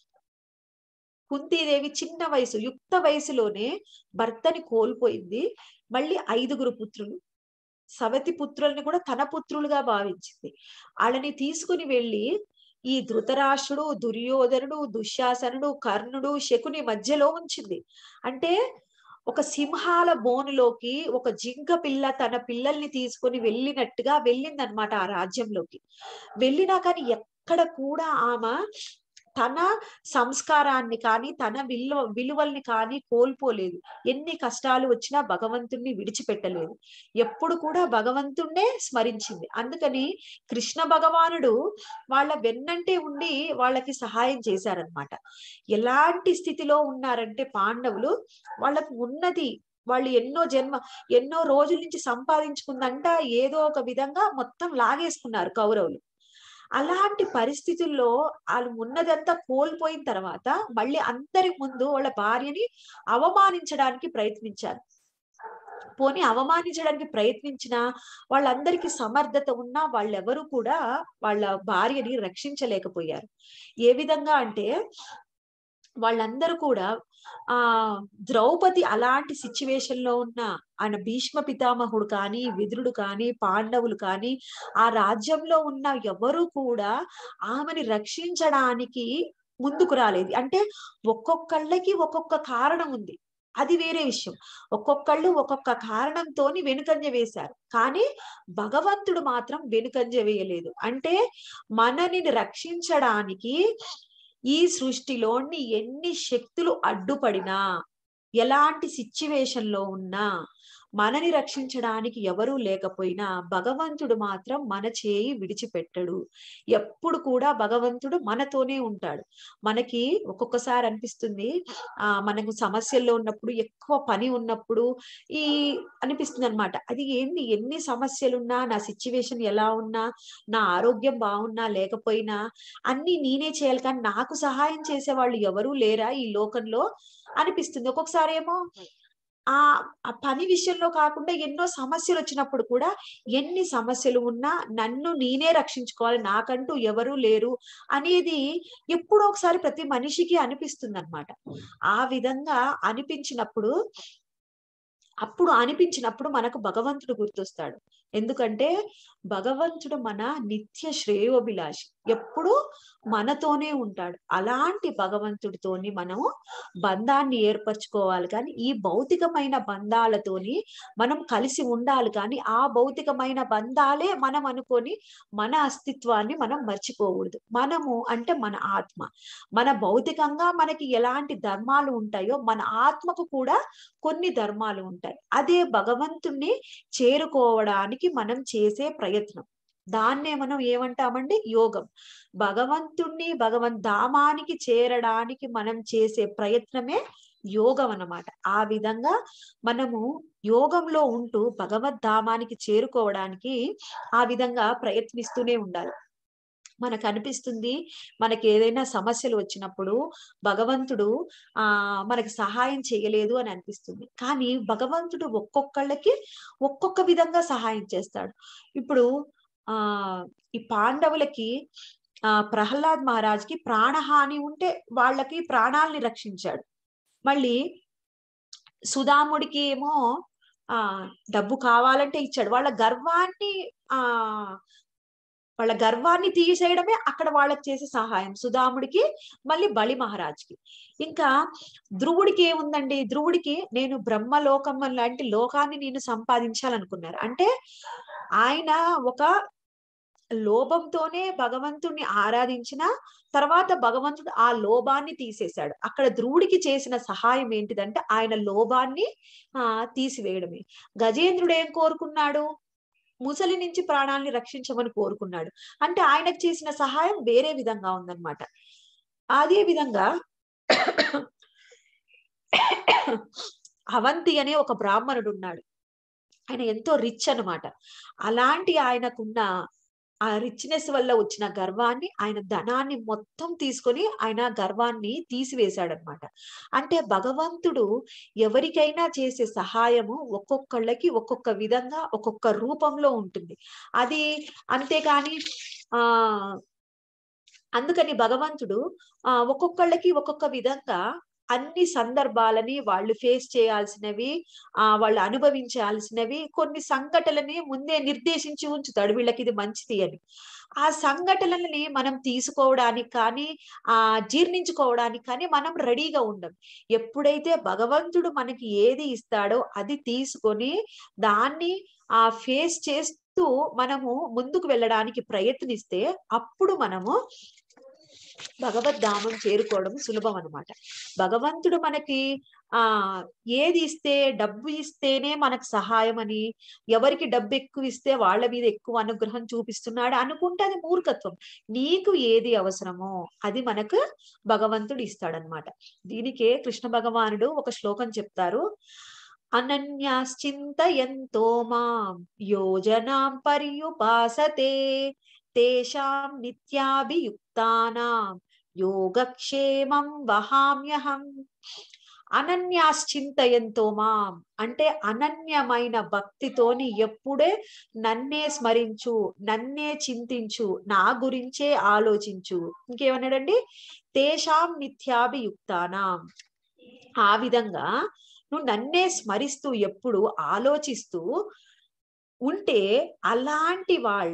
కుంతీదేవి చిన్న వయసు యుక్త వయసులోనే భర్తని కోల్పోయింది మళ్ళీ ఐదుగురు పుత్రులు సవతి పుత్రుల్ని కూడా తన పుత్రులుగా భావించింది వాళ్ళని తీసుకుని వెళ్ళి ఈ ధృతరాష్ట్రుడు దుర్యోధనుడు దుశ్శాసనుడు కర్ణుడు శకుని మధ్యలో ఉంచింది అంటే ఒక సింహాల బోనులోకి ఒక జింక పిల్ల తన పిల్లల్ని తీసుకొని వెళ్ళినట్టుగా వెళ్ళిందనమాట ఆ రాజ్యంలోకి వెళ్ళినా కానీ ఎక్కడ కూడా ఆమె తన సంస్కారాన్ని కానీ తన విలువ విలువల్ని కానీ కోల్పోలేదు ఎన్ని కష్టాలు వచ్చినా భగవంతుణ్ణి విడిచిపెట్టలేదు ఎప్పుడు కూడా భగవంతుణ్ణే స్మరించింది అందుకని కృష్ణ భగవానుడు వాళ్ళ వెన్నంటే ఉండి వాళ్ళకి సహాయం చేశారనమాట ఎలాంటి స్థితిలో ఉన్నారంటే పాండవులు వాళ్ళకు ఉన్నది వాళ్ళు ఎన్నో జన్మ ఎన్నో రోజుల నుంచి సంపాదించుకుందంట ఏదో ఒక విధంగా మొత్తం లాగేసుకున్నారు కౌరవులు అలాంటి పరిస్థితుల్లో వాళ్ళు ఉన్నదంతా కోల్పోయిన తర్వాత మళ్ళీ అందరి ముందు వాళ్ళ భార్యని అవమానించడానికి ప్రయత్నించారు పోనీ అవమానించడానికి ప్రయత్నించిన వాళ్ళందరికీ సమర్థత ఉన్నా వాళ్ళెవరూ కూడా వాళ్ళ భార్యని రక్షించలేకపోయారు ఏ విధంగా అంటే వాళ్ళందరూ కూడా ఆ ద్రౌపది అలాంటి సిచ్యువేషన్ లో ఉన్న ఆయన భీష్మ పితామహుడు కానీ విదురుడు కానీ పాండవులు కానీ ఆ రాజ్యంలో ఉన్న ఎవరు కూడా ఆమెని రక్షించడానికి ముందుకు రాలేదు అంటే ఒక్కొక్కళ్ళకి ఒక్కొక్క కారణం ఉంది అది వేరే విషయం ఒక్కొక్కళ్ళు ఒక్కొక్క కారణంతోని వెనుకంజ వేశారు కానీ భగవంతుడు మాత్రం వెనుకంజ వేయలేదు అంటే మనని రక్షించడానికి ఈ సృష్టిలోని ఎన్ని శక్తులు అడ్డుపడినా ఎలాంటి సిచ్యువేషన్ లో ఉన్నా మనని రక్షించడానికి ఎవరూ లేకపోయినా భగవంతుడు మాత్రం మన చేయి విడిచిపెట్టడు ఎప్పుడు కూడా భగవంతుడు మనతోనే ఉంటాడు మనకి ఒక్కొక్కసారి అనిపిస్తుంది ఆ మనకు సమస్యల్లో ఉన్నప్పుడు ఎక్కువ పని ఉన్నప్పుడు ఈ అనిపిస్తుంది అనమాట అది ఏంది ఎన్ని సమస్యలున్నా నా సిచ్యువేషన్ ఎలా ఉన్నా నా ఆరోగ్యం బాగున్నా లేకపోయినా అన్ని నేనే చేయాలి కానీ నాకు సహాయం చేసే వాళ్ళు ఎవరూ లేరా ఈ లోకంలో అనిపిస్తుంది ఒక్కొక్కసారి ఏమో ఆ ఆ పని విషయంలో కాకుండా ఎన్నో సమస్యలు వచ్చినప్పుడు కూడా ఎన్ని సమస్యలు ఉన్నా నన్ను నేనే రక్షించుకోవాలి నాకంటూ ఎవరూ లేరు అనేది ఎప్పుడో ఒకసారి ప్రతి మనిషికి అనిపిస్తుంది అనమాట ఆ విధంగా అనిపించినప్పుడు అప్పుడు అనిపించినప్పుడు మనకు భగవంతుడు గుర్తొస్తాడు ఎందుకంటే భగవంతుడు మన నిత్య శ్రేయోభిలాషి ఎప్పుడు మనతోనే ఉంటాడు అలాంటి భగవంతుడితోని మనము బంధాన్ని ఏర్పరచుకోవాలి కానీ ఈ భౌతికమైన బంధాలతోని మనం కలిసి ఉండాలి కానీ ఆ భౌతికమైన బంధాలే మనం అనుకొని మన అస్తిత్వాన్ని మనం మర్చిపోకూడదు మనము అంటే మన ఆత్మ మన భౌతికంగా మనకి ఎలాంటి ధర్మాలు ఉంటాయో మన ఆత్మకు కూడా కొన్ని ధర్మాలు ఉంటాయి అదే భగవంతుణ్ణి చేరుకోవడానికి మనం చేసే ప్రయత్నం దాన్నే మనం ఏమంటామండి యోగం భగవంతుణ్ణి భగవంత్ ధామానికి చేరడానికి మనం చేసే ప్రయత్నమే యోగం అన్నమాట ఆ విధంగా మనము యోగంలో ఉంటూ భగవద్ధామానికి చేరుకోవడానికి ఆ విధంగా ప్రయత్నిస్తూనే ఉండాలి మనకు అనిపిస్తుంది మనకి ఏదైనా సమస్యలు వచ్చినప్పుడు భగవంతుడు ఆ మనకి సహాయం చేయలేదు అని అనిపిస్తుంది కానీ భగవంతుడు ఒక్కొక్కళ్ళకి ఒక్కొక్క విధంగా సహాయం చేస్తాడు ఇప్పుడు ఆ ఈ పాండవులకి ఆ ప్రహ్లాద్ మహారాజ్కి ప్రాణహాని ఉంటే వాళ్ళకి ప్రాణాలని రక్షించాడు మళ్ళీ సుధాముడికి ఏమో ఆ డబ్బు కావాలంటే ఇచ్చాడు వాళ్ళ గర్వాన్ని ఆ వాళ్ళ గర్వాన్ని తీసేయడమే అక్కడ వాళ్ళకి చేసే సహాయం సుధాముడికి మళ్ళీ బలి మహారాజ్కి ఇంకా ధ్రువుడికి ఏముందండి ధ్రువుడికి నేను బ్రహ్మలోకం లాంటి లోకాన్ని నేను సంపాదించాలనుకున్నారు అంటే ఆయన ఒక లోభంతోనే భగవంతుణ్ణి ఆరాధించిన తర్వాత భగవంతుడు ఆ లోభాన్ని తీసేశాడు అక్కడ ధ్రువుడికి చేసిన సహాయం ఏంటిదంటే ఆయన లోభాన్ని ఆ తీసివేయడమే గజేంద్రుడు ఏం కోరుకున్నాడు ముసలి నుంచి ప్రాణాలని రక్షించమని కోరుకున్నాడు అంటే ఆయనకు చేసిన సహాయం వేరే విధంగా ఉందన్నమాట అదే విధంగా అవంతి అనే ఒక బ్రాహ్మణుడు ఉన్నాడు ఆయన ఎంతో రిచ్ అన్నమాట అలాంటి ఆయనకున్న ఆ రిచ్నెస్ వల్ల వచ్చిన గర్వాన్ని ఆయన ధనాన్ని మొత్తం తీసుకొని ఆయన గర్వాన్ని తీసివేశాడనమాట అంటే భగవంతుడు ఎవరికైనా చేసే సహాయము ఒక్కొక్కళ్ళకి ఒక్కొక్క విధంగా ఒక్కొక్క రూపంలో ఉంటుంది అది అంతేకాని ఆ అందుకని భగవంతుడు ఆ ఒక్కొక్కళ్ళకి ఒక్కొక్క విధంగా అన్ని సందర్భాలని వాళ్ళు ఫేస్ చేయాల్సినవి ఆ వాళ్ళు అనుభవించాల్సినవి కొన్ని సంఘటనలని ముందే నిర్దేశించి ఉంచుతాడు వీళ్ళకి ఇది మంచిది అని ఆ సంఘటనలని మనం తీసుకోవడానికి కానీ ఆ జీర్ణించుకోవడానికి కానీ మనం రెడీగా ఉండం ఎప్పుడైతే భగవంతుడు మనకి ఏది ఇస్తాడో అది తీసుకొని దాన్ని ఆ ఫేస్ చేస్తూ మనము ముందుకు వెళ్ళడానికి ప్రయత్నిస్తే అప్పుడు మనము భగవద్ధామం చేరుకోవడం సులభం అనమాట భగవంతుడు మనకి ఆ ఏది ఇస్తే డబ్బు ఇస్తేనే మనకు సహాయం అని ఎవరికి డబ్బు ఎక్కువ ఇస్తే వాళ్ళ మీద ఎక్కువ అనుగ్రహం చూపిస్తున్నాడు అనుకుంటే అది మూర్ఖత్వం నీకు ఏది అవసరమో అది మనకు భగవంతుడు ఇస్తాడనమాట దీనికే కృష్ణ భగవానుడు ఒక శ్లోకం చెప్తారు అనన్యాశ్చింతయంతో మాం యోజనాం పర్యుపాసతే తేషాం నిత్యాభియుక్తానాం యోగక్షేమం వహామ్యహం అనన్యాశ్చింతయంతో మాం అంటే అనన్యమైన భక్తితోని ఎప్పుడే నన్నే స్మరించు నన్నే చింతించు నా గురించే ఆలోచించు ఇంకేమన్నాడండి తేషాం నిత్యాభియుక్తానాం ఆ విధంగా నువ్వు నన్నే స్మరిస్తూ ఎప్పుడు ఆలోచిస్తూ ఉంటే అలాంటి వాళ్ళ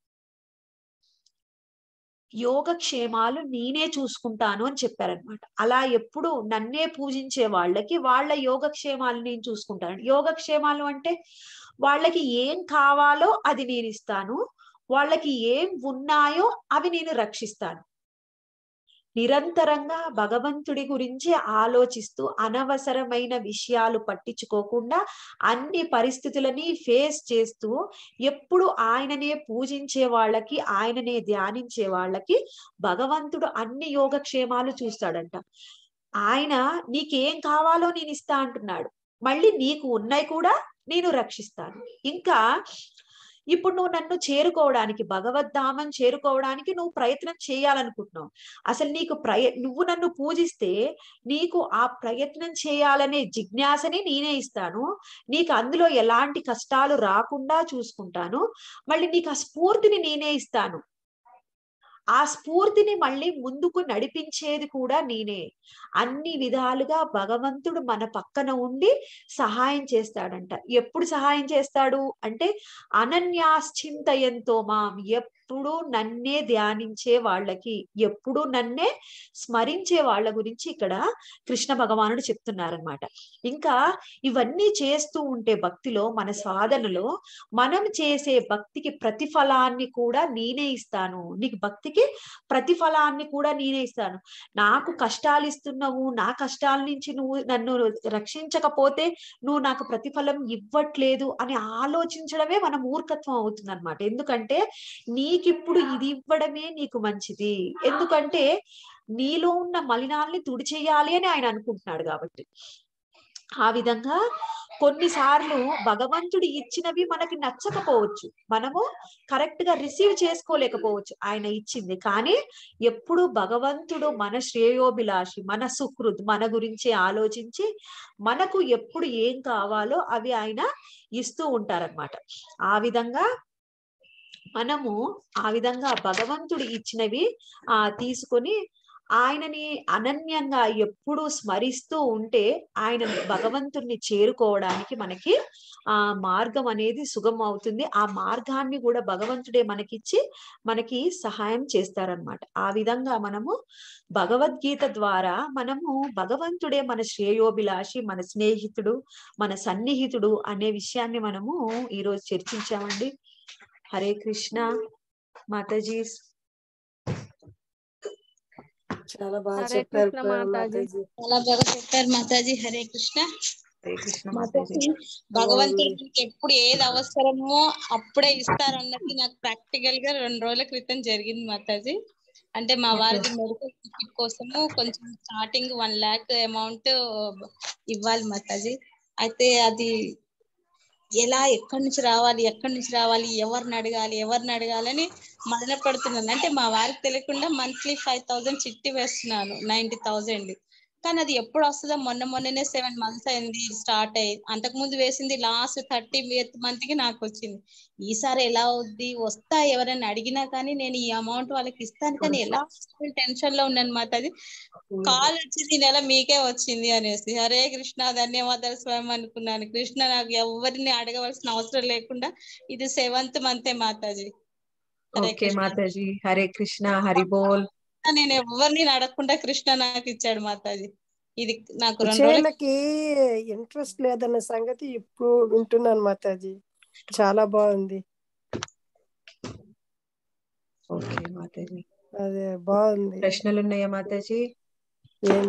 యోగక్షేమాలు నేనే చూసుకుంటాను అని చెప్పారనమాట అలా ఎప్పుడు నన్నే పూజించే వాళ్ళకి వాళ్ళ యోగక్షేమాలు నేను చూసుకుంటాను యోగక్షేమాలు అంటే వాళ్ళకి ఏం కావాలో అది నేను ఇస్తాను వాళ్ళకి ఏం ఉన్నాయో అవి నేను రక్షిస్తాను నిరంతరంగా భగవంతుడి గురించి ఆలోచిస్తూ అనవసరమైన విషయాలు పట్టించుకోకుండా అన్ని పరిస్థితులని ఫేస్ చేస్తూ ఎప్పుడు ఆయననే పూజించే వాళ్ళకి ఆయననే ధ్యానించే వాళ్ళకి భగవంతుడు అన్ని యోగక్షేమాలు చూస్తాడంట ఆయన నీకేం కావాలో నేను ఇస్తా అంటున్నాడు మళ్ళీ నీకు ఉన్నాయి కూడా నేను రక్షిస్తాను ఇంకా ఇప్పుడు నువ్వు నన్ను చేరుకోవడానికి భగవద్ధామం చేరుకోవడానికి నువ్వు ప్రయత్నం చేయాలనుకుంటున్నావు అసలు నీకు ప్రయ నువ్వు నన్ను పూజిస్తే నీకు ఆ ప్రయత్నం చేయాలనే జిజ్ఞాసని నేనే ఇస్తాను నీకు అందులో ఎలాంటి కష్టాలు రాకుండా చూసుకుంటాను మళ్ళీ నీకు ఆ స్ఫూర్తిని నేనే ఇస్తాను ఆ స్ఫూర్తిని మళ్ళీ ముందుకు నడిపించేది కూడా నేనే అన్ని విధాలుగా భగవంతుడు మన పక్కన ఉండి సహాయం చేస్తాడంట ఎప్పుడు సహాయం చేస్తాడు అంటే అనన్యాశ్చింతయంతో మాం ఎప్పుడు నన్నే ధ్యానించే వాళ్ళకి ఎప్పుడు నన్నే స్మరించే వాళ్ళ గురించి ఇక్కడ కృష్ణ భగవానుడు చెప్తున్నారనమాట ఇంకా ఇవన్నీ చేస్తూ ఉంటే భక్తిలో మన సాధనలో మనం చేసే భక్తికి ప్రతిఫలాన్ని కూడా నేనే ఇస్తాను నీకు భక్తికి ప్రతిఫలాన్ని కూడా నేనే ఇస్తాను నాకు కష్టాలు ఇస్తున్నావు నా కష్టాల నుంచి నువ్వు నన్ను రక్షించకపోతే నువ్వు నాకు ప్రతిఫలం ఇవ్వట్లేదు అని ఆలోచించడమే మన మూర్ఖత్వం అవుతుంది అనమాట ఎందుకంటే నీకిప్పుడు ఇది ఇవ్వడమే నీకు మంచిది ఎందుకంటే నీలో ఉన్న మలినాల్ని తుడిచేయాలి అని ఆయన అనుకుంటున్నాడు కాబట్టి ఆ విధంగా కొన్నిసార్లు భగవంతుడు ఇచ్చినవి మనకి నచ్చకపోవచ్చు మనము కరెక్ట్ గా రిసీవ్ చేసుకోలేకపోవచ్చు ఆయన ఇచ్చింది కానీ ఎప్పుడు భగవంతుడు మన శ్రేయోభిలాషి మన సుకృత్ మన గురించి ఆలోచించి మనకు ఎప్పుడు ఏం కావాలో అవి ఆయన ఇస్తూ ఉంటారన్నమాట ఆ విధంగా మనము ఆ విధంగా భగవంతుడు ఇచ్చినవి ఆ తీసుకొని ఆయనని అనన్యంగా ఎప్పుడూ స్మరిస్తూ ఉంటే ఆయన భగవంతుణ్ణి చేరుకోవడానికి మనకి ఆ మార్గం అనేది సుగమం అవుతుంది ఆ మార్గాన్ని కూడా భగవంతుడే మనకిచ్చి మనకి సహాయం చేస్తారనమాట ఆ విధంగా మనము భగవద్గీత ద్వారా మనము భగవంతుడే మన శ్రేయోభిలాషి మన స్నేహితుడు మన సన్నిహితుడు అనే విషయాన్ని మనము ఈరోజు చర్చించామండి హరే కృష్ణ మాతాజీ చాలా బాగా హరే చెప్పారు కృష్ణ మాతాజీ. మాతాజీ చాలా బాగా చెప్పారు మాతాజీ హరే కృష్ణ హరే కృష్ణ మాతాజీ మాతాజీ భగవంతుడు మీకు ఎప్పుడు ఏది అవసరమో అప్పుడే ఇస్తారన్నది నాకు ప్రాక్టికల్ గా రెండు రోజుల క్రితం జరిగింది మాతాజీ అంటే మా వారికి మెడికల్ టికెట్ కోసము కొంచెం స్టార్టింగ్ వన్ లాక్ అమౌంట్ ఇవ్వాలి మాతాజీ అయితే అది ఎలా ఎక్కడి నుంచి రావాలి ఎక్కడి నుంచి రావాలి ఎవరిని అడగాలి ఎవరిని అడగాలని మదన పడుతున్నాను అంటే మా వారికి తెలియకుండా మంత్లీ ఫైవ్ థౌసండ్ చిట్టి వేస్తున్నాను నైన్టీ థౌసండ్ కానీ అది ఎప్పుడు వస్తుందో మొన్న మొన్ననే సెవెన్ మంత్స్ అయింది స్టార్ట్ అయ్యి అంతకు ముందు వేసింది లాస్ట్ థర్టీ మంత్ కి నాకు వచ్చింది ఈసారి ఎలా అవుద్ది వస్తా ఎవరైనా అడిగినా కానీ నేను ఈ అమౌంట్ వాళ్ళకి ఇస్తాను కానీ ఎలా టెన్షన్ లో ఉన్నాను మాట అది కాల్ వచ్చింది ఈ నెల మీకే వచ్చింది అనేసి హరే కృష్ణ ధన్యవాదాలు స్వయం అనుకున్నాను కృష్ణ నాకు ఎవరిని అడగవలసిన అవసరం లేకుండా ఇది సెవెంత్ మంతే మాతాజీ హరే ఓకే కృష్ణ. మాతాజీ హరే కృష్ణ హరి బోల్ నేను ఎవరిని అడగకుండా కృష్ణ నాకు ఇచ్చాడు మాతాజీ ఇది నాకు రెండు రోజులు చేలకి ఇంట్రెస్ట్ లేదన్న సంగతి ఇప్పుడు వింటున్నాను మాతాజీ చాలా బాగుంది ఓకే మాతాజీ అదే బాగుంది ప్రశ్నలు ఉన్నాయా మాతాజీ ఏం